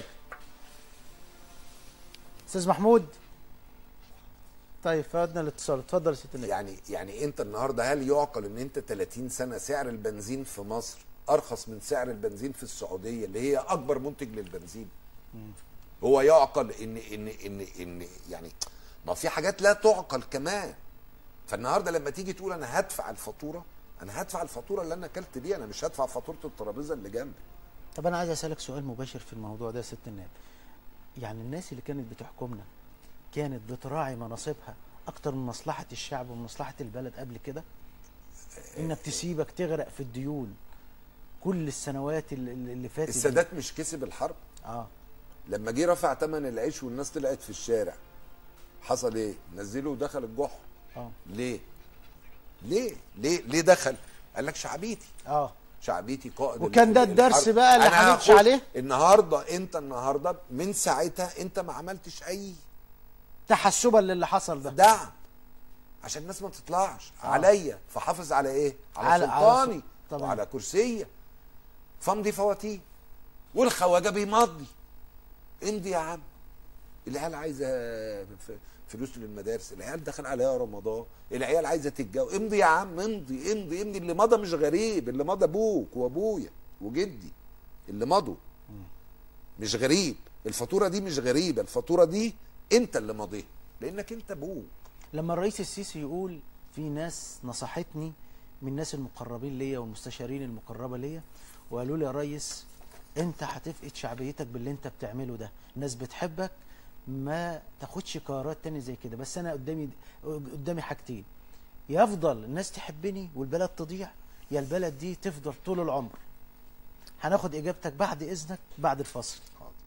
استاذ محمود طيب فقدنا الاتصال اتفضل يا ست النائب يعني يعني انت النهارده هل يعقل ان انت 30 سنه سعر البنزين في مصر ارخص من سعر البنزين في السعوديه اللي هي اكبر منتج للبنزين هو يعقل ان ان ان ان يعني ما في حاجات لا تعقل كمان فالنهارده لما تيجي تقول انا هدفع الفاتوره انا هدفع الفاتوره اللي انا اكلت بيها انا مش هدفع فاتوره الترابيزه اللي جنبي طب انا عايز اسالك سؤال مباشر في الموضوع ده يا ست النائب يعني الناس اللي كانت بتحكمنا كانت بتراعي مناصبها اكتر من مصلحه الشعب ومصلحه البلد قبل كده انك تسيبك تغرق في الديون كل السنوات اللي, اللي فاتت دي. السادات مش كسب الحرب اه لما جه رفع ثمن العيش والناس طلعت في الشارع حصل ايه نزله ودخل الجحر اه ليه ليه ليه ليه دخل قال لك شعبيتي اه شعبيتي قائد وكان ده ال- الدرس الحرب. بقى اللي أنا هنمشي هاخد- عليه؟ النهارده انت النهارده من ساعتها انت ما عملتش اي تحسبا للي حصل ده دعم عشان الناس ما تطلعش عليا فحافظ على ايه على, على- على سلطاني سل- طبعا. وعلى كرسيه فامضي فواتير والخواجه بيمضي امضي يا عم العيال عايزه ف- فلوس للمدارس العيال دخل عليها رمضان العيال عايزه تتجوز امضي يا عم امضي امضي امضي اللي مضى مش غريب اللي مضى ابوك وابويا وجدي اللي مضوا مش غريب الفاتوره دي مش غريبه الفاتوره دي انت اللي ماضيها لانك انت ابوك لما الرئيس السيسي يقول في ناس نصحتني من الناس المقربين ليا والمستشارين المقربه ليا وقالوا لي يا ريس انت هتفقد شعبيتك باللي انت بتعمله ده الناس بتحبك ما تاخدش قرارات تاني زي كده بس انا قدامي قدامي حاجتين يفضل الناس تحبني والبلد تضيع يا البلد دي تفضل طول العمر هناخد اجابتك بعد اذنك بعد الفصل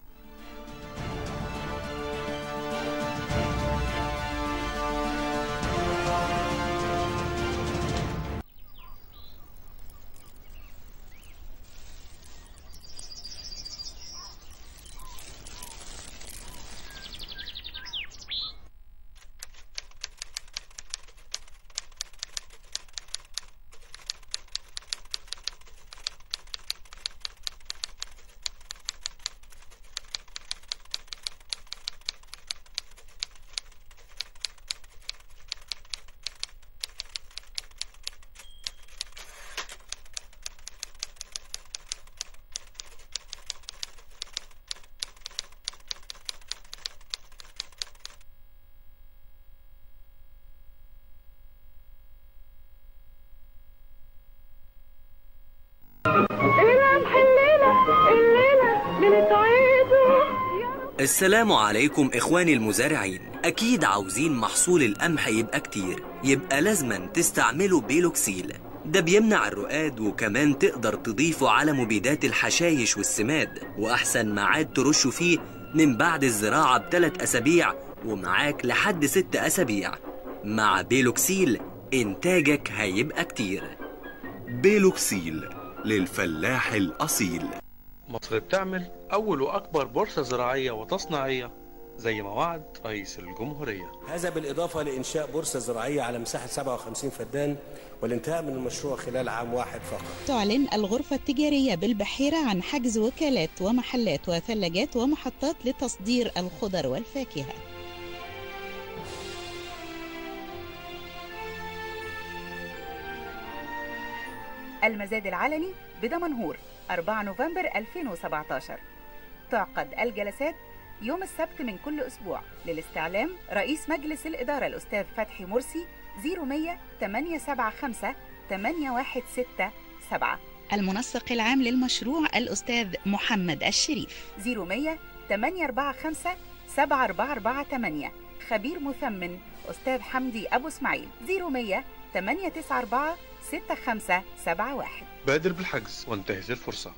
اللمح الليلة الليلة ليلة عيده السلام عليكم إخواني المزارعين أكيد عاوزين محصول القمح يبقى كتير يبقى لازما تستعملوا بيلوكسيل ده بيمنع الرقاد وكمان تقدر تضيفه على مبيدات الحشايش والسماد وأحسن ميعاد ترشوا فيه من بعد الزراعة بثلاث أسابيع ومعاك لحد ست أسابيع مع بيلوكسيل إنتاجك هيبقى كتير بيلوكسيل للفلاح الأصيل مصر بتعمل أول وأكبر بورصة زراعية وتصنيعية زي ما وعد رئيس الجمهورية هذا بالإضافة لإنشاء بورصة زراعية على مساحة 57 فدان والانتهاء من المشروع خلال عام واحد فقط تعلن الغرفة التجارية بالبحيرة عن حجز وكالات ومحلات وثلاجات ومحطات لتصدير الخضر والفاكهة المزاد العلني بدمنهور 4 نوفمبر 2017 تعقد الجلسات يوم السبت من كل أسبوع للاستعلام رئيس مجلس الإدارة الأستاذ فتحي مرسي 0100 875 8167 المنسق العام للمشروع الأستاذ محمد الشريف 0100 845 7448 خبير مثمن أستاذ حمدي أبو إسماعيل 0100 894 6571 بادر بالحجز وانتهز الفرصة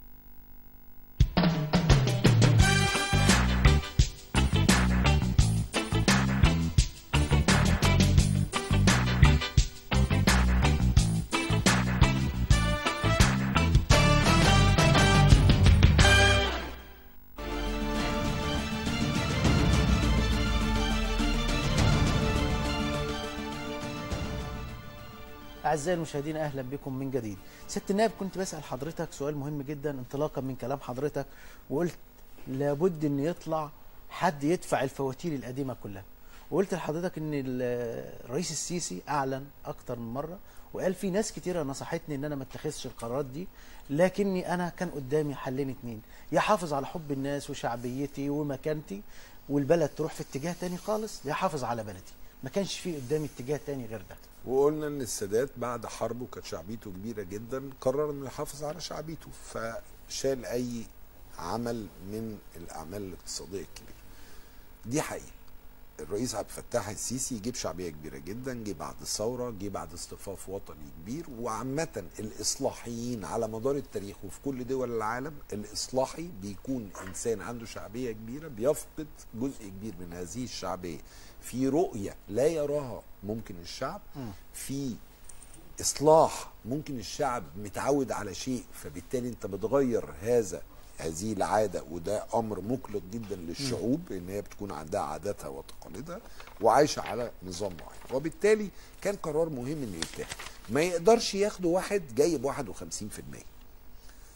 أعزائي المشاهدين أهلا بكم من جديد ست النائب كنت بسأل حضرتك سؤال مهم جدا انطلاقا من كلام حضرتك وقلت لابد أن يطلع حد يدفع الفواتير القديمة كلها وقلت لحضرتك أن ال- الرئيس السيسي أعلن أكتر من مرة وقال في ناس كتيرة نصحتني أن أنا ما اتخذش القرارات دي لكني أنا كان قدامي حلين اتنين يحافظ على حب الناس وشعبيتي ومكانتي والبلد تروح في اتجاه تاني خالص يحافظ على بلدي ما كانش في قدامي اتجاه تاني غير ده وقلنا ان السادات بعد حربه كانت شعبيته كبيره جدا قرر انه يحافظ على شعبيته فشال اي عمل من الاعمال الاقتصاديه الكبيره دي حقيقه الرئيس عبد الفتاح السيسي يجيب شعبيه كبيره جدا جه بعد الثوره جه بعد اصطفاف وطني كبير وعامه الاصلاحيين على مدار التاريخ وفي كل دول العالم الاصلاحي بيكون انسان عنده شعبيه كبيره بيفقد جزء كبير من هذه الشعبيه في رؤيه لا يراها ممكن الشعب في اصلاح ممكن الشعب متعود على شيء فبالتالي انت بتغير هذا هذه العاده وده امر مقلق جدا للشعوب ان هي بتكون عندها عاداتها وتقاليدها وعايشه على نظام معين وبالتالي كان قرار مهم انه يتاخد ما يقدرش ياخده واحد جايب 51%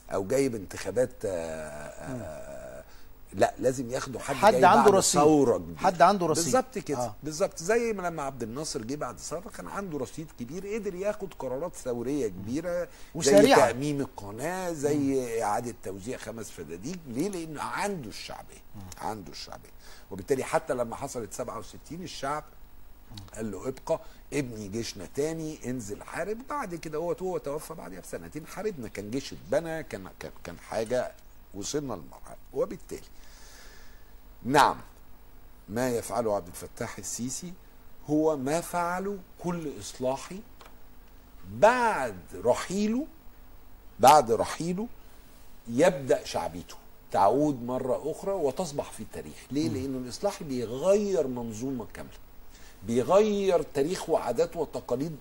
او جايب انتخابات آه، آه، لا لازم ياخدوا حد, حد جاي عنده بعد رصيد. ثوره كبيرة. حد عنده رصيد. بالظبط كده آه. آه. بالظبط زي ما لما عبد الناصر جه بعد ثوره كان عنده رصيد كبير قدر ياخد قرارات ثوريه كبيره وسريعة. زي تاميم القناه زي اعاده توزيع خمس فداديك ليه لانه عنده الشعبيه عنده الشعبيه وبالتالي حتى لما حصلت 67 الشعب قال له ابقى ابني جيشنا تاني انزل حارب بعد كده هو هو توفى بعدها بسنتين حاربنا كان جيش اتبنى كان كان كان حاجه وصلنا لمرحله وبالتالي نعم ما يفعله عبد الفتاح السيسي هو ما فعله كل اصلاحي بعد رحيله بعد رحيله يبدا شعبيته تعود مره اخرى وتصبح في التاريخ ليه لانه الاصلاحي بيغير منظومه كامله بيغير تاريخ وعادات وتقاليد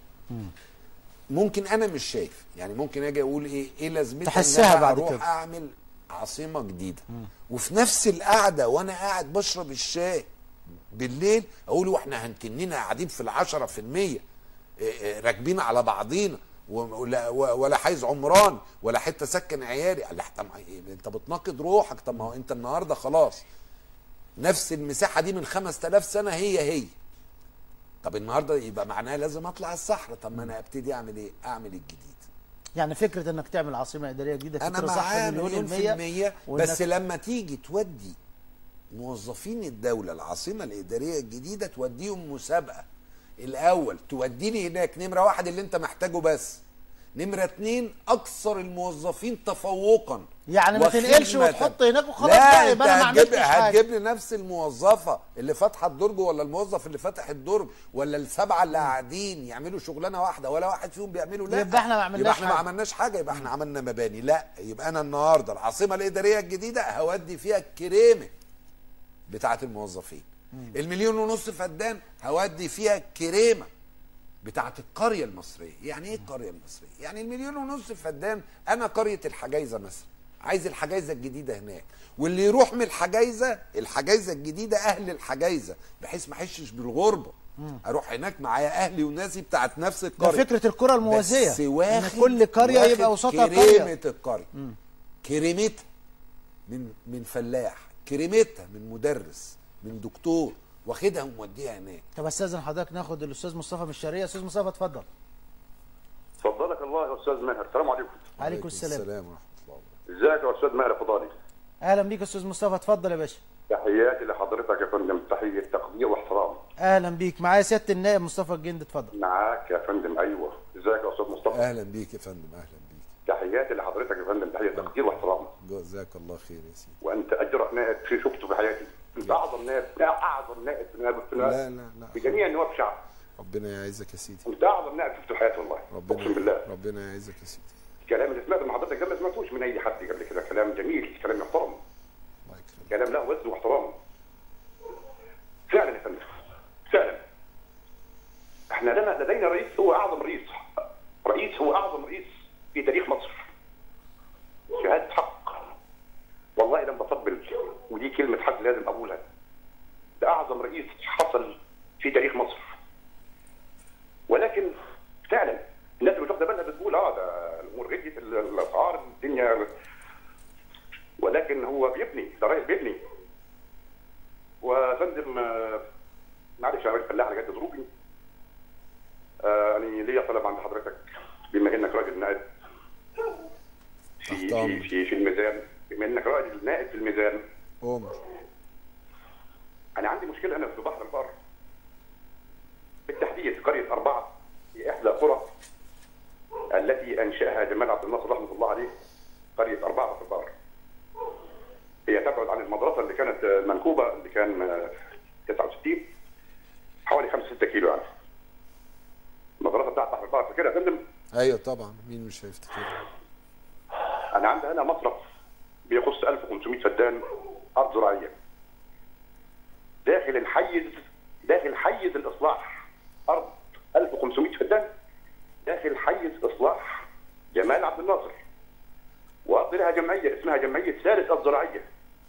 ممكن انا مش شايف يعني ممكن اجي اقول ايه ايه لازمتها تحسها إن أنا بعد اروح كده. اعمل عاصمه جديده وفي نفس القعده وانا قاعد بشرب الشاي بالليل اقول واحنا هنكننا قاعدين في العشرة في المية إيه إيه راكبين على بعضينا ولا, ولا حيز عمران ولا حته سكن عيالي قال لي طب ما إيه، انت بتناقض روحك طب ما هو انت النهارده خلاص نفس المساحه دي من 5000 سنه هي هي طب النهارده يبقى معناها لازم اطلع الصحراء طب ما انا ابتدي اعمل ايه اعمل الجديد يعني فكره انك تعمل عاصمه اداريه جديده انا فكره صح معاه مليون مليون في المية وإنك- بس لما تيجي تودي موظفين الدولة العاصمة الإدارية الجديدة توديهم مسابقة الأول توديني هناك نمرة واحد اللي أنت محتاجه بس نمرة اتنين أكثر الموظفين تفوقا يعني ما وخدمة. تنقلش وتحط هناك وخلاص لا بقى انت يبقى انا ما هتجيب, عملتش حاجه هتجيب لي نفس الموظفه اللي فاتحه الدرج ولا الموظف اللي فاتح الدرج ولا السبعه اللي قاعدين يعملوا شغلانه واحده ولا واحد فيهم بيعملوا لا يبقى احنا ما عملناش يبقى احنا ما حاجة. عملناش حاجه يبقى احنا عملنا مباني لا يبقى انا النهارده العاصمه الاداريه الجديده هودي فيها الكريمه بتاعه الموظفين المليون ونص فدان هودي فيها الكريمه بتاعه القريه المصريه يعني ايه القريه المصريه يعني المليون ونص فدان انا قريه الحجايزه مثلا عايز الحجايزه الجديده هناك واللي يروح من الحجايزه الحجايزه الجديده اهل الحجايزه بحيث ما احسش بالغربه اروح هناك معايا اهلي وناسي بتاعت نفس ده القريه فكره الكره الموازيه بس واخد ان كل قريه واخد يبقى قصادها قريه كريمه القريه كريمتها من من فلاح كريمتها من مدرس من دكتور واخدها وموديها هناك طب استاذن حضرتك ناخد الاستاذ مصطفى من الشرقيه استاذ مصطفى اتفضل فضلك الله يا استاذ ماهر السلام عليكم عليكم السلام السلام ورحمه الله ازيك يا استاذ ماهر فضالي اهلا بيك يا استاذ مصطفى اتفضل يا باشا تحياتي لحضرتك يا فندم تحيه تقدير واحترام اهلا بيك معايا سياده النائب مصطفى الجند اتفضل معاك يا فندم ايوه ازيك يا استاذ مصطفى اهلا بيك يا فندم اهلا بيك تحياتي لحضرتك يا فندم تحيه تقدير واحترام جزاك الله خير يا سيدي وانت اجرأ نائب في شفته في حياتي انت اعظم نائب لا اعظم نائب في نائب في نائب لا لا لا في جميع نواب الشعب ربنا يعزك يا سيدي انت اعظم نائب شفته في حياتي والله ربنا اقسم بالله ربنا يعزك يا سيدي الكلام اللي سمعته من حضرتك ده ما سمعتوش من اي حد قبل كده كلام جميل كلام محترم كلام له وزن واحترام فعلا يا فندم فعلا احنا لنا لدينا رئيس هو اعظم رئيس رئيس هو اعظم رئيس في تاريخ مصر شهاده حق والله لم بطبل ودي كلمه حق لازم اقولها ده اعظم رئيس حصل في تاريخ مصر ولكن فعلا الناس اللي مش واخده بالها بتقول اه ده الامور غليت الاسعار الدنيا ولكن هو بيبني ده راجل بيبني وفندم آه، معلش يا راجل فلاح على قد ظروفي آه، يعني ليا طلب عند حضرتك بما انك راجل نائب في في في, في الميزان بما انك راجل نائب في الميزان عمر انا عندي مشكله هنا في بحر البر بالتحديد في قريه اربعه في احدى قرى التي انشاها جمال عبد الناصر رحمه الله عليه قريه اربعه في البر هي تبعد عن المدرسه اللي كانت آه، منكوبه اللي كان آه، 69 حوالي 5 6 كيلو يعني المدرسه بتاعت بحر البر كده يا فندم ايوه طبعا مين مش هيفتكرها انا عندي هنا مصرف بيخص 1500 فدان ارض زراعيه داخل الحيز داخل حيز الاصلاح ارض 1500 فدان داخل حيز اصلاح جمال عبد الناصر وارض لها جمعيه اسمها جمعيه ثالث الزراعيه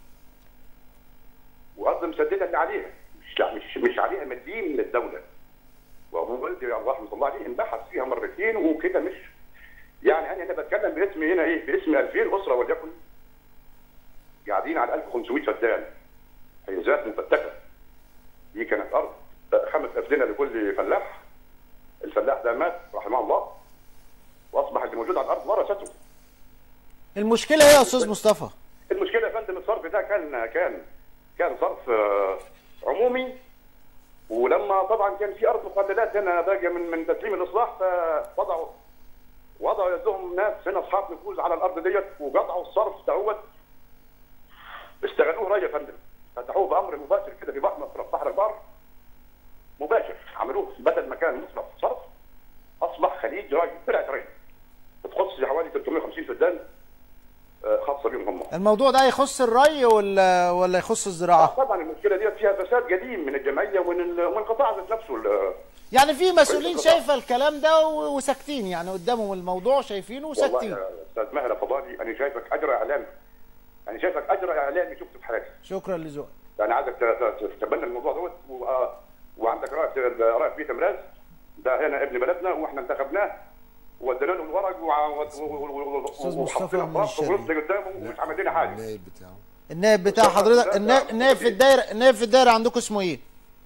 وارض مسدده اللي عليها مش لا مش مش عليها مدين من الدوله وابو والدي رحمه الله عليه انبحث فيها مرتين وكده مش يعني انا هنا بتكلم باسمي هنا ايه باسم اسم 2000 اسره وليكن قاعدين على 1500 فدان حيازات مفتكه دي كانت ارض خمس افدنه لكل فلاح الفلاح ده مات رحمه الله واصبح اللي موجود على الارض ورثته المشكله ايه يا استاذ مصطفى المشكله يا فندم الصرف ده كان كان كان صرف آه، عمومي ولما طبعا كان في ارض مقللات هنا باقيه من من تسليم الاصلاح فوضعوا وضعوا يدهم ناس هنا اصحاب نفوذ على الارض ديت وقطعوا الصرف دوت استغلوه ري يا فندم فتحوه بامر مباشر كده في بحر مصرف بحر البر مباشر عملوه بدل ما كان مصرف صرف اصبح خليج راي فرقه ري بتخص حوالي 350 فدان آه، خاصه بيهم هم الموضوع ده يخص الري ولا ولا يخص الزراعه طبعا المشكله ديت فيها فساد قديم من الجمعيه ومن ال- ومن القطاع ذات نفسه ال- يعني في مسؤولين القطاع. شايفه الكلام ده و- وساكتين يعني قدامهم الموضوع شايفينه والله وساكتين يا استاذ ماهر فضالي انا شايفك اجرى اعلامي انا شايفك اجرى اعلامي شفته في حياتي شكرا لذوقك انا عايزك ت- ت- تتبنى الموضوع دوت و- آه، وعندك راي راي في تمراز ده هنا ابن بلدنا واحنا انتخبناه وودينا له الورق وع- و- و- و- و- أستاذ وحطينا مصطفى من الرص الشرقية. ورص قدامه ومش عمل لنا حاجه النائب بتاعه النائب بتاع حضرتك النا- النائب في الدايره النائب في الدايره عندكم اسمه ايه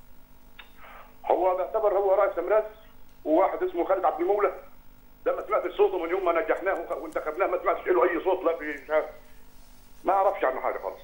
هو بيعتبر هو رئيس تمراز وواحد اسمه خالد عبد المولى ده ما سمعتش صوته من يوم ما نجحناه وانتخبناه ما سمعتش له اي صوت لا في مش عارف. ما اعرفش عنه حاجه خالص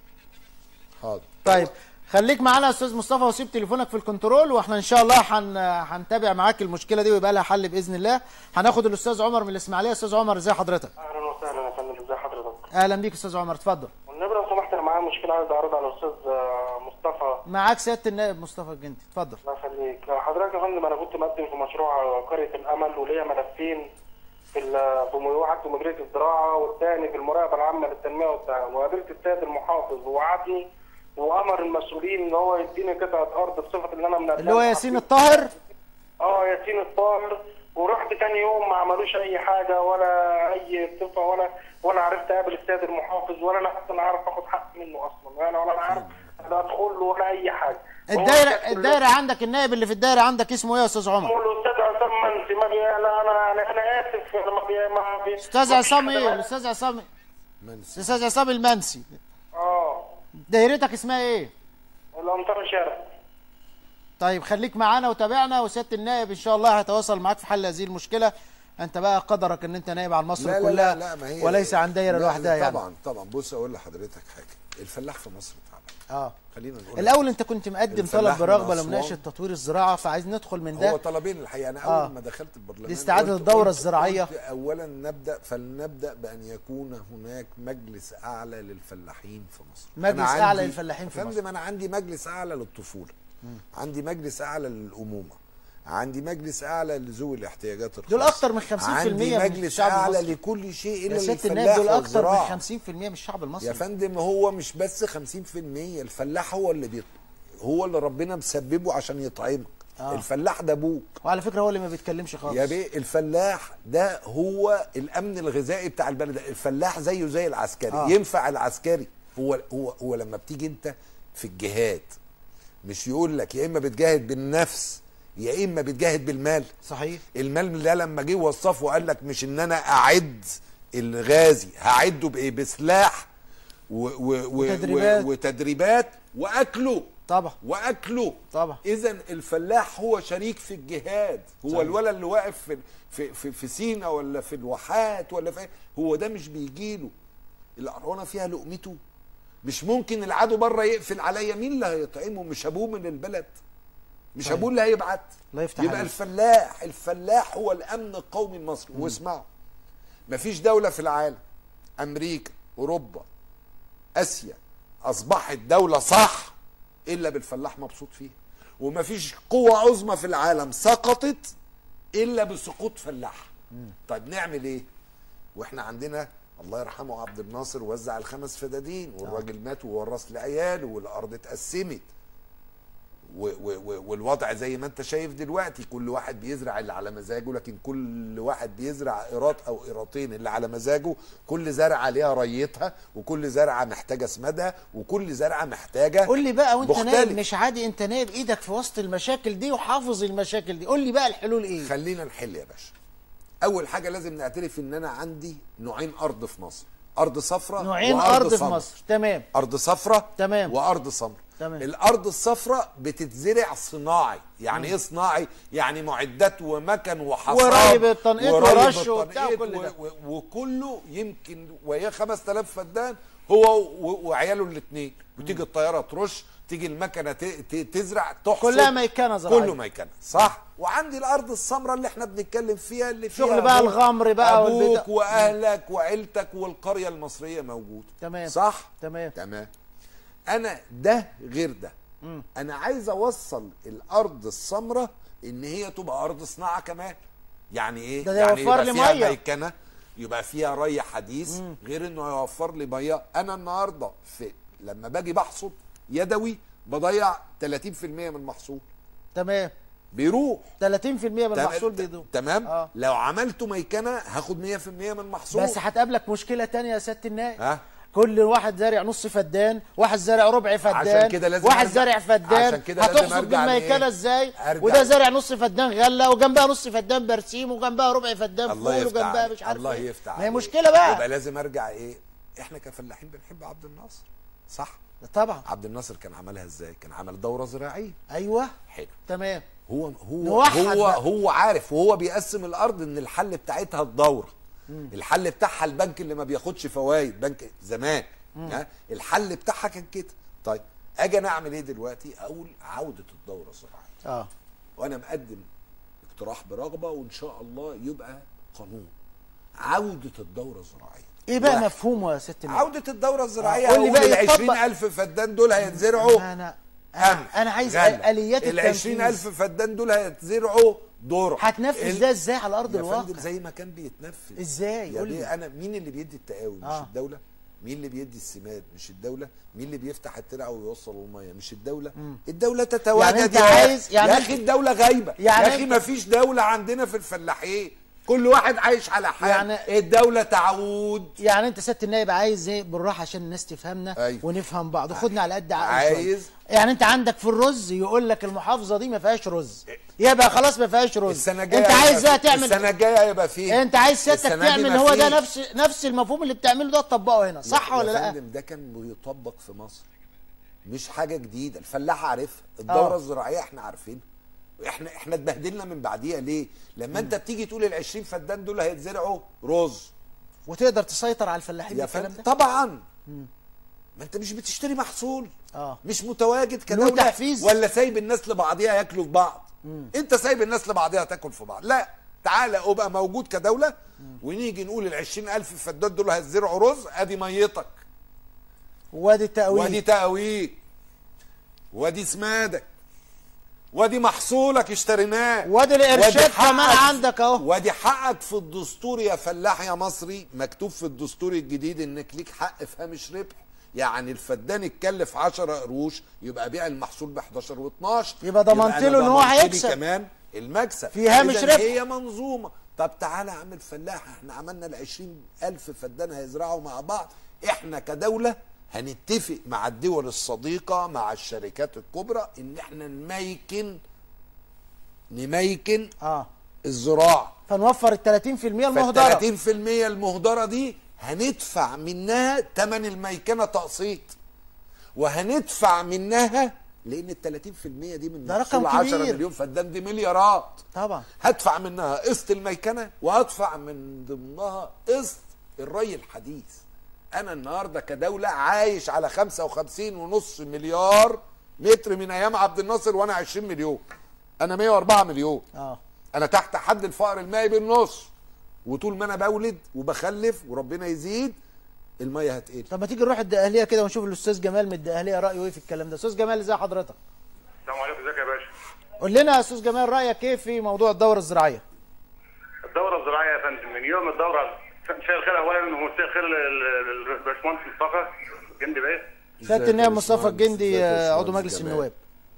حاضر طيب خليك معانا يا استاذ مصطفى وسيب تليفونك في الكنترول واحنا ان شاء الله هن... هنتابع معاك المشكله دي ويبقى لها حل باذن الله هناخد الاستاذ عمر من الاسماعيليه استاذ عمر ازي حضرتك اهلا وسهلا يا فندم ازي حضرتك اهلا بيك استاذ عمر اتفضل والنبي لو سمحت انا معايا مشكله عايز اعرضها على الاستاذ آه، مصطفى معاك سياده النائب مصطفى الجندي اتفضل الله يخليك حضرتك يا فندم انا كنت مقدم في مشروع قريه الامل وليا ملفين في ال- في واحد في مديريه الزراعه والثاني في المراقبه العامه للتنميه والتعاون وقابلت السيد المحافظ ووعدني وامر المسؤولين ان هو يديني قطعه ارض بصفه ان انا من اللي هو ياسين الطاهر اه ياسين الطاهر ورحت تاني يوم ما عملوش اي حاجه ولا اي صفه ولا ولا عرفت اقابل السيد المحافظ ولا انا اصلا عارف اخد حق منه اصلا ولا ولا انا عارف ادخل له ولا اي حاجه الدايره الدايره عندك النائب اللي في الدايره عندك اسمه ايه يا استاذ عمر اسمه الاستاذ عصام منسي ما بي... لا انا انا انا اسف أنا ما بي... ما بي... استاذ عصام ايه الاستاذ عصام منسي الاستاذ عصام المنسي اه دايرتك اسمها ايه الامطار شارع طيب خليك معانا وتابعنا وسياده النائب ان شاء الله هيتواصل معاك في حل هذه المشكله انت بقى قدرك ان انت نائب عن مصر لا لا كلها لا, لا ما هي وليس عن دايره لا، لوحدها يعني طبعا طبعا بص اقول لحضرتك حاجه الفلاح في مصر تعبان اه خلينا نقول الاول انت كنت مقدم الفلاح طلب برغبه من لمناقشه أسوان. تطوير الزراعه فعايز ندخل من هو ده طلبين الحقيقه انا آه. اول ما دخلت البرلمان لاستعادة قلت- الدورة قلت- الزراعية. قلت اولا نبدا فلنبدا بان يكون هناك مجلس اعلى للفلاحين في مصر مجلس أنا أعلى عندي- للفلاحين في يا فندم انا عندي مجلس اعلى للطفوله عندي مجلس اعلى للامومه عندي مجلس اعلى لذوي الاحتياجات الخاصه دول اكتر من 50% عندي من مجلس الشعب اعلى المصري. لكل شيء يا الا سياده النائب للفلاح دول اكتر والزراعه من 50% من الشعب المصري يا فندم هو مش بس 50% الفلاح هو اللي بيط... هو اللي ربنا مسببه عشان يطعمك آه. آه. الفلاح ده ابوك وعلى فكره هو اللي ما بيتكلمش خالص يا بيه الفلاح ده هو الامن الغذائي بتاع البلد الفلاح زيه زي العسكري آه. آه. ينفع العسكري هو هو هو لما بتيجي انت في الجهاد مش يقول لك يا اما بتجاهد بالنفس يا اما بتجاهد بالمال صحيح المال ده لما جه وصفه وقال لك مش ان انا اعد الغازي هعده بايه بسلاح و و و وتدريبات. و وتدريبات واكله طبعا واكله طبعا اذا الفلاح هو شريك في الجهاد هو صحيح. الولد اللي واقف في في في, في سينا ولا في الواحات ولا في هو ده مش بيجيله القرونه فيها لقمته مش ممكن العدو بره يقفل عليا مين اللي هيطعمه مش ابوه من البلد مش طيب. ابوه اللي هيبعت الله يفتح يبقى عليك. الفلاح الفلاح هو الامن القومي المصري واسمعوا مفيش دوله في العالم امريكا اوروبا اسيا اصبحت دوله صح الا بالفلاح مبسوط فيها ومفيش قوه عظمى في العالم سقطت الا بسقوط فلاح طيب نعمل ايه واحنا عندنا الله يرحمه عبد الناصر وزع الخمس فدادين والراجل مات وورث لعياله والارض اتقسمت و و و والوضع زي ما انت شايف دلوقتي كل واحد بيزرع اللي على مزاجه لكن كل واحد بيزرع قيراط او قيراطين اللي على مزاجه كل زرعه ليها ريتها وكل زرعه محتاجه سمادها وكل زرعه محتاجه قول لي بقى وانت مختلف. نائب مش عادي انت نائب ايدك في وسط المشاكل دي وحافظ المشاكل دي قول لي بقى الحلول ايه خلينا نحل يا باشا اول حاجه لازم نعترف ان انا عندي نوعين ارض في مصر ارض صفراء نوعين وأرض ارض في سمراء. مصر تمام ارض صفراء تمام. وارض سمراء تمام. الارض الصفراء بتتزرع صناعي يعني ايه صناعي يعني معدات ومكن وحصاد وري بالتنقيط وري ورش وبتاع بالتنقيط وكل و- ده. و- وكله يمكن وياه 5000 فدان هو و- وعياله الاثنين وتيجي الطياره ترش تيجي المكنه ت- ت- تزرع تحصد كلها ميكنة زراعية. كله ميكنه صح وعندي الارض السمراء اللي احنا بنتكلم فيها اللي فيها شغل بقى أبوك- الغمر بقى ابوك والبتاع. واهلك وعيلتك والقريه المصريه موجوده تمام صح تمام تمام انا ده غير ده مم. انا عايز اوصل الارض السمراء ان هي تبقى ارض صناعه كمان يعني ايه ده يعني يوفر يبقى لي فيها مية. ميكنه يبقى فيها ري حديث غير انه يوفر لي ميه انا النهارده في لما باجي بحصد يدوي بضيع 30% من المحصول تمام بيروح 30% من تم- المحصول ت- بيدوم تمام آه. لو عملته ميكنه هاخد 100% من المحصول بس هتقابلك مشكله تانية يا سياده النائب ها كل واحد زارع نص فدان واحد زارع ربع فدان عشان كده لازم واحد أرجع- زارع فدان عشان كده لازم هتحصد أرجع بالميكنه لإيه؟ ازاي أرجع. وده زارع نص فدان غله وجنبها نص فدان برسيم وجنبها ربع فدان الله فول يفتح وجنبها عليك. مش عارف الله إيه. يفتح ما هي عليك. مشكله بقى يبقى لازم ارجع ايه احنا كفلاحين بنحب عبد الناصر صح طبعا عبد الناصر كان عملها ازاي كان عمل دوره زراعيه ايوه حلو تمام هو هو نوحد هو بقى. هو عارف وهو بيقسم الارض ان الحل بتاعتها الدوره الحل بتاعها البنك اللي ما بياخدش فوائد بنك زمان ها الحل بتاعها كان كده طيب اجي انا اعمل ايه دلوقتي اقول عوده الدوره الزراعيه اه وانا مقدم اقتراح برغبه وان شاء الله يبقى قانون عوده الدوره الزراعيه ايه بقى واحد. مفهومه يا ست النائب؟ عوده الدوره الزراعيه آه، قول لي اقول بقى ال يتطبق. 20000 فدان دول هيتزرعوا انا قمح انا عايز غلة. اليات ال التنفيذ 20000 فدان دول هيتزرعوا ذره هتنفذ ال- ده ازاي على ارض يا الواقع فندم زي ما كان بيتنفذ ازاي يا قول بيه لي انا مين اللي بيدي التقاوي مش آه. الدوله مين اللي بيدي السماد مش الدوله مين اللي بيفتح الترعه ويوصل الميه مش الدوله الدوله تتواجد يعني أنت يا عايز- أخي. يعني يا أنت- اخي الدوله غايبه يعني يا اخي أنت- ما فيش دوله عندنا في الفلاحين كل واحد عايش على حال يعني- الدوله تعود يعني انت سياده النائب عايز ايه بالراحه عشان الناس تفهمنا أيوة. ونفهم بعض خدنا على قد عقل عايز- شوية. يعني انت عندك في الرز يقول لك المحافظه دي ما فيهاش رز يبقى خلاص ما فيهاش رز السنه الجايه انت عايز هيبقى بقى في- تعمل السنه الجايه هيبقى فيه انت عايز سيادتك السنة دي تعمل ما هو ده فيش. نفس نفس المفهوم اللي بتعمله ده تطبقه هنا صح يا- ولا يا لا فندم ده كان بيطبق في مصر مش حاجه جديده الفلاح عارفها الدوره آه. الزراعيه احنا عارفينها احنا احنا اتبهدلنا من بعديها ليه لما انت بتيجي تقول ال 20 فدان دول هيتزرعوا رز وتقدر تسيطر على الفلاحين يا بالكلام فندم ده طبعا ما انت مش بتشتري محصول اه مش متواجد له كدوله تحفيز. ولا سايب الناس لبعضيها ياكلوا في بعض انت سايب الناس لبعضيها تاكل في بعض لا تعالى ابقى موجود كدوله ونيجي نقول ال 20000 فدان دول هيتزرعوا رز ادي ميتك وادي التأويل وادي تقويق وادي سمادك وادي محصولك اشتريناه وادي القرشات حقك- كمان عندك اهو وادي حقك في الدستور يا فلاح يا مصري مكتوب في الدستور الجديد انك ليك حق في هامش ربح يعني الفدان اتكلف 10 قروش يبقى بيع المحصول ب 11 و12 يبقى ضمنت له إن هو هيكسب. كمان المكسب في هامش إذن ربح. هي منظومه طب تعالى يا عم الفلاح احنا عملنا ال 20000 فدان هيزرعوا مع بعض احنا كدوله هنتفق مع الدول الصديقه مع الشركات الكبرى ان احنا نميكن نميكن اه الزراعه فنوفر ال 30% المهدره فال 30% المهدره دي هندفع منها ثمن الميكنه تقسيط وهندفع منها لان ال 30% دي من ده رقم محصول 10 كبير. مليون فدان دي مليارات طبعا هدفع منها قسط الميكنه وهدفع من ضمنها قسط الري الحديث انا النهارده كدوله عايش على 55 ونص مليار متر من ايام عبد الناصر وانا 20 مليون انا 104 مليون اه انا تحت حد الفقر المائي بالنص وطول ما انا بولد وبخلف وربنا يزيد الميه هتقل طب ما تيجي نروح الدقهليه كده ونشوف الاستاذ جمال من الدقهليه رايه ايه في الكلام ده استاذ جمال ازي حضرتك السلام عليكم ازيك يا باشا قول لنا يا استاذ جمال رايك ايه في موضوع الدوره الزراعيه الدوره الزراعيه يا فندم من يوم الدوره مساء الخير اولا ومساء الخير لل- للباشمهندس مصطفى جندي بيه سياده النائب مصطفى الجندي ازيك يا آه، عضو باشمهندس مجلس جمال؟ النواب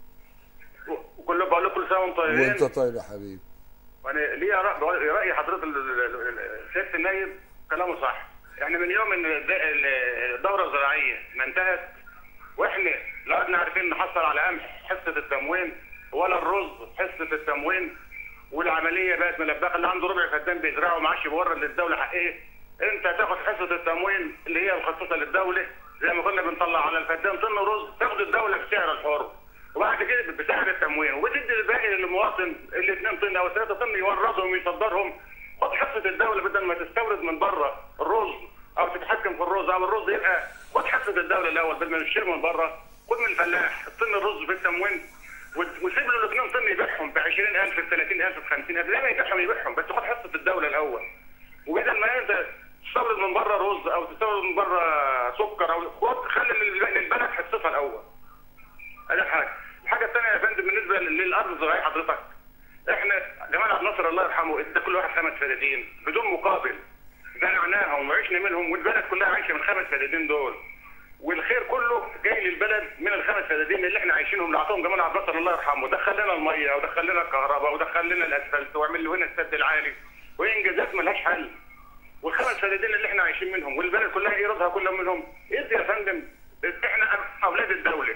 وكل بقول لكم كل سنه وانتم طيبين وانت طيب يا حبيبي وانا ليه راي رأي حضرتك ال- ال- ال- سياده النايب كلامه صح يعني من يوم ان الد- ال- الدوره الزراعيه ما انتهت واحنا لا احنا عارفين نحصل على قمح حصه التموين ولا الرز حصه التموين والعمليه بقت ملبخه اللي عنده ربع فدان بيزرعه ما عادش بيورد للدوله حق ايه انت هتاخد حصه التموين اللي هي مخصصه للدوله زي ما كنا بنطلع على الفدان طن رز تاخد الدوله بسعر الحر وبعد كده بسعر التموين وتدي الباقي للمواطن اللي 2 طن او 3 طن يوردهم ويصدرهم خد حصه الدوله بدل ما تستورد من بره الرز او تتحكم في الرز او الرز يبقى خد حصه الدوله الاول بدل ما تشتري من بره خد من الفلاح طن الرز في التموين وت- وسيب له ال 2 طن يبيعهم ب 20000 ب 30000 ب 50000 لا ما يبيعهم يبيعهم بس خد حصه الدوله الاول وبدل ما انت تستورد من بره رز او تستورد من بره سكر او خد خلي لل- للبلد حصتها الاول ادي حاجه الحاجه الثانيه يا فندم بالنسبه للارض الزراعيه حضرتك احنا جمال عبد الناصر الله يرحمه ادى كل واحد خمس فدادين بدون مقابل زرعناهم وعشنا منهم والبلد كلها عايشه من خمس فدادين دول والخير كله جاي للبلد من الخمس فدادين اللي احنا عايشينهم اللي اعطاهم جمال عبد الناصر الله يرحمه دخل لنا الميه ودخل لنا الكهرباء ودخل لنا الاسفلت وعمل له هنا السد العالي وهي انجازات ملهاش حل والخمس فدادين اللي احنا عايشين منهم والبلد كلها ايرادها كلها منهم ادي يا فندم احنا اولاد الدوله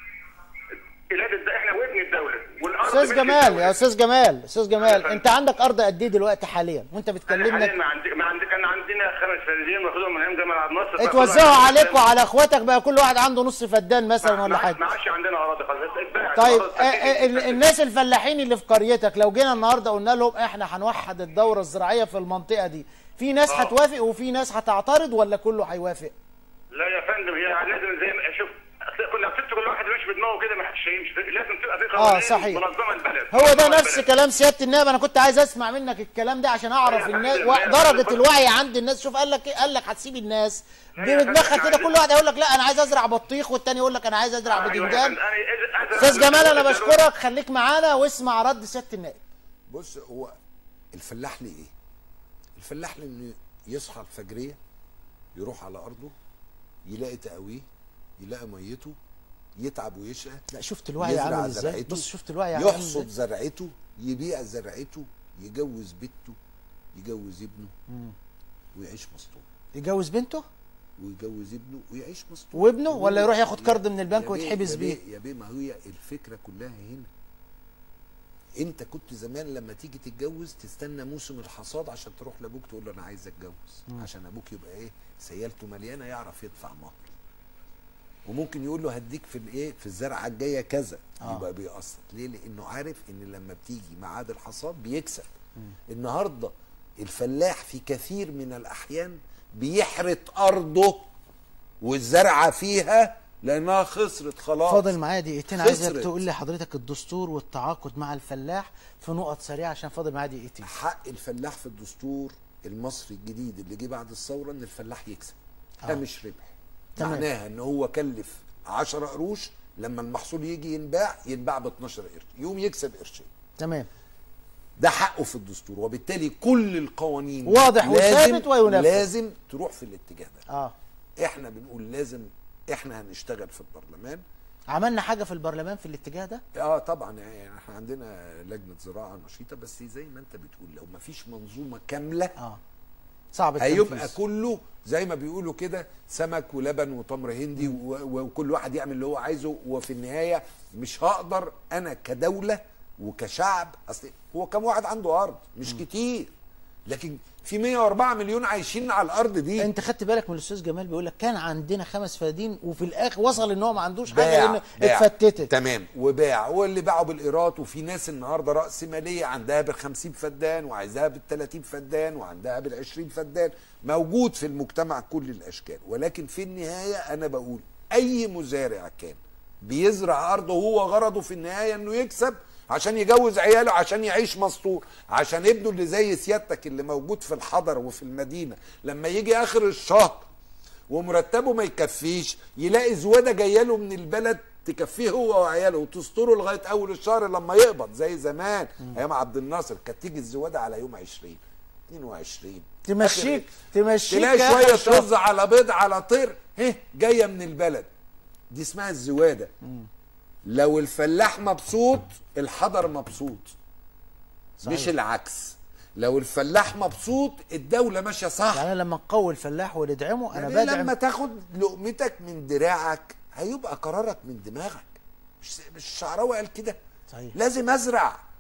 اولاد الد- احنا وابن الدوله والارض استاذ ملك جمال الدولة. يا استاذ جمال استاذ جمال انت عندك ارض قد ايه دلوقتي حاليا وانت حاليا بتكلمنا ما عندي ما عندي كان عندنا خمس فدادين واخدهم من ايام جمال عبد الناصر بقى اتوزعوا كل واحد عليك فدان. وعلى اخواتك بقى كل واحد عنده نص فدان مثلا ولا ما حاجه ما عادش عندنا اراضي خالص اتباعت طيب الأراضي آه، آه، ال- الناس الفلاحين اللي في قريتك لو جينا النهارده قلنا لهم احنا هنوحد الدوره الزراعيه في المنطقه دي في ناس آه. هتوافق وفي ناس هتعترض ولا كله هيوافق لا يا فندم هي لازم زي ما شوف أصل كل ست كل واحد مش بدماغه كده ما حدش هيمشي لازم تبقى في آه، قوانين صحيح. منظمه البلد هو ده منظمة نفس البلد. كلام سياده النائب انا كنت عايز اسمع منك الكلام ده عشان اعرف لا، الناس لا، و- لا، درجه لا. الوعي عند الناس شوف قال لك ايه قال لك هتسيب الناس لا يا بدماغها فندم، كده عايز- كل واحد هيقول لك لا انا عايز ازرع بطيخ والتاني يقول لك انا عايز ازرع أيوة يا بدنجان فندم، أنا إذا- إذا- استاذ جمال انا إذا- بشكرك خليك معانا واسمع رد سياده النائب بص هو الفلاح ليه ايه؟ الفلاح لانه يصحى الفجريه يروح على ارضه يلاقي تقاويه يلاقي ميته يتعب ويشقى لا شفت الوعي يزرع عامل ازاي زرعته، بص شفت الوعي عامل ازاي يحصد زرعته يبيع زرعته يجوز بنته يجوز ابنه مم. ويعيش مسطول يجوز بنته ويجوز ابنه ويعيش مسطول وابنه ولا يروح ياخد يا- قرض من البنك يا بيه- ويتحبس يا بيه يا بيه ما هي الفكره كلها هنا انت كنت زمان لما تيجي تتجوز تستنى موسم الحصاد عشان تروح لابوك تقول له انا عايز اتجوز مم. عشان ابوك يبقى ايه سيالته مليانه يعرف يدفع مهر وممكن يقول له هديك في الايه في الزرعه الجايه كذا آه. يبقى بيقسط ليه لانه عارف ان لما بتيجي ميعاد الحصاد بيكسب النهارده الفلاح في كثير من الاحيان بيحرث ارضه والزرعه فيها لانها خسرت خلاص فاضل معايا دقيقتين عايزك خسرت. تقول لي حضرتك الدستور والتعاقد مع الفلاح في نقط سريعه عشان فاضل معايا دقيقتين حق الفلاح في الدستور المصري الجديد اللي جه بعد الثوره ان الفلاح يكسب آه. ده مش ربح تمام. معناها ان هو كلف 10 قروش لما المحصول يجي ينباع يتباع ب 12 قرش يوم يكسب قرشين تمام ده حقه في الدستور وبالتالي كل القوانين واضح لازم وثابت وينفذ. لازم تروح في الاتجاه ده اه احنا بنقول لازم احنا هنشتغل في البرلمان عملنا حاجه في البرلمان في الاتجاه ده اه طبعا يعني احنا عندنا لجنه زراعه نشيطه بس زي ما انت بتقول لو ما فيش منظومه كامله اه صعب هيبقى التنفيذ. كله زي ما بيقولوا كده سمك ولبن وتمر هندي و- و- وكل واحد يعمل اللي هو عايزه وفي النهايه مش هقدر انا كدوله وكشعب اصل هو كم واحد عنده ارض مش كتير لكن في 104 مليون عايشين على الارض دي انت خدت بالك من الاستاذ جمال بيقول لك كان عندنا خمس فدادين وفي الاخر وصل ان هو ما عندوش حاجه باع لان باع. اتفتتت تمام وباع واللي باعوا بالايراد وفي ناس النهارده راس ماليه عندها بال 50 فدان وعايزاها بال 30 فدان وعندها بال 20 فدان موجود في المجتمع كل الاشكال ولكن في النهايه انا بقول اي مزارع كان بيزرع ارضه هو غرضه في النهايه انه يكسب عشان يجوز عياله عشان يعيش مسطور عشان ابنه اللي زي سيادتك اللي موجود في الحضر وفي المدينه لما يجي اخر الشهر ومرتبه ما يكفيش يلاقي زواده جايه له من البلد تكفيه هو وعياله وتستره لغايه اول الشهر لما يقبض زي زمان ايام عبد الناصر كانت تيجي الزواده على يوم 20 22 تمشيك آخر- تمشيك تلاقي كآخر شويه شهر. رز على بيض على طير ايه جايه من البلد دي اسمها الزواده لو الفلاح مبسوط الحضر مبسوط صحيح. مش العكس لو الفلاح مبسوط الدوله ماشيه صح يعني أنا لما نقوي الفلاح وندعمه انا يعني بدعم لما تاخد لقمتك من دراعك هيبقى قرارك من دماغك مش مش الشعراوي قال كده صحيح لازم ازرع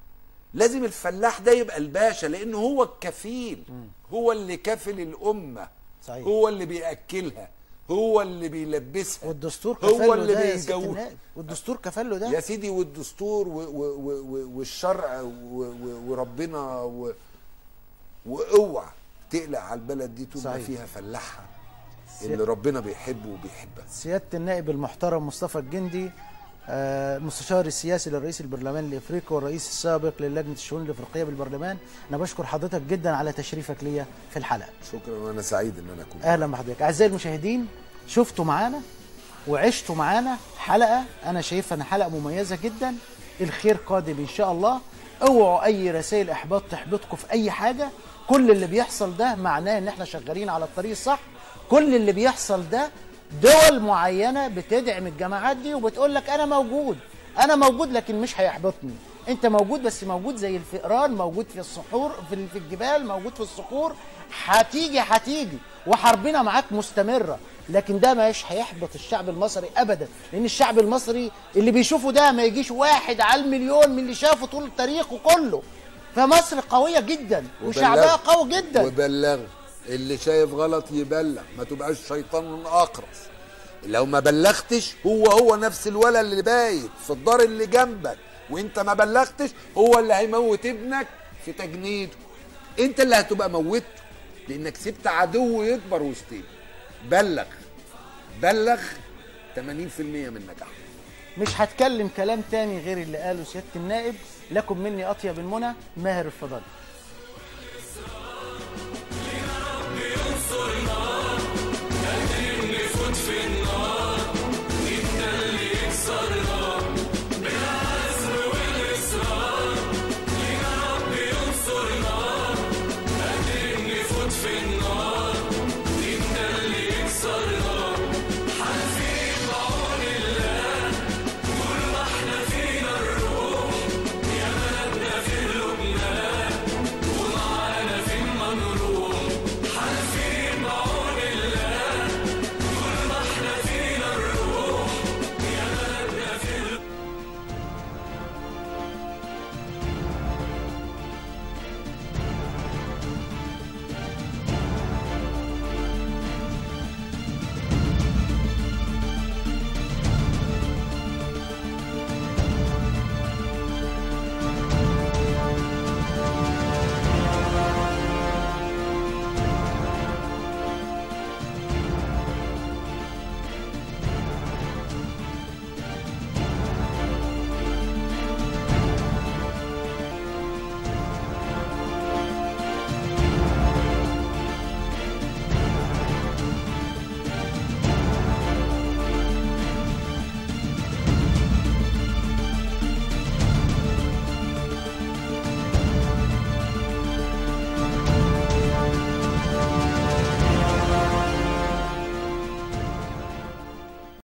لازم الفلاح ده يبقى الباشا لانه هو الكفيل هو اللي كافل الامه صحيح. هو اللي بياكلها هو اللي بيلبسها والدستور هو كفله اللي ده يا سيادة بيجوز النائب والدستور كفله ده يا سيدي والدستور و و و و والشرع و و وربنا و واوعى تقلق على البلد دي طول ما صحيح. فيها فلاحها سي- اللي ربنا بيحبه وبيحبها سيادة النائب المحترم مصطفى الجندي آه، المستشار السياسي للرئيس البرلمان الافريقي والرئيس السابق للجنه الشؤون الافريقيه بالبرلمان انا بشكر حضرتك جدا على تشريفك ليا في الحلقه شكرا وانا سعيد ان انا اكون اهلا بحضرتك اعزائي المشاهدين شفتوا معانا وعشتوا معانا حلقه انا شايفها انها حلقه مميزه جدا الخير قادم ان شاء الله اوعوا اي رسائل احباط تحبطكم في اي حاجه كل اللي بيحصل ده معناه ان احنا شغالين على الطريق الصح كل اللي بيحصل ده دول معينه بتدعم الجماعات دي وبتقول لك انا موجود انا موجود لكن مش هيحبطني انت موجود بس موجود زي الفئران موجود في الصخور في في الجبال موجود في الصخور هتيجي هتيجي وحربنا معاك مستمره لكن ده مش هيحبط الشعب المصري ابدا لان الشعب المصري اللي بيشوفه ده ما يجيش واحد على المليون من اللي شافه طول تاريخه كله فمصر قويه جدا وشعبها قوي جدا وبلغ اللي شايف غلط يبلغ ما تبقاش شيطان اقرص لو ما بلغتش هو هو نفس الولد اللي بايت في الدار اللي جنبك وانت ما بلغتش هو اللي هيموت ابنك في تجنيده انت اللي هتبقى موته لانك سبت عدو يكبر وسطيك بلغ بلغ 80% من نجاح مش هتكلم كلام تاني غير اللي قاله سياده النائب لكم مني اطيب المنى ماهر الفضل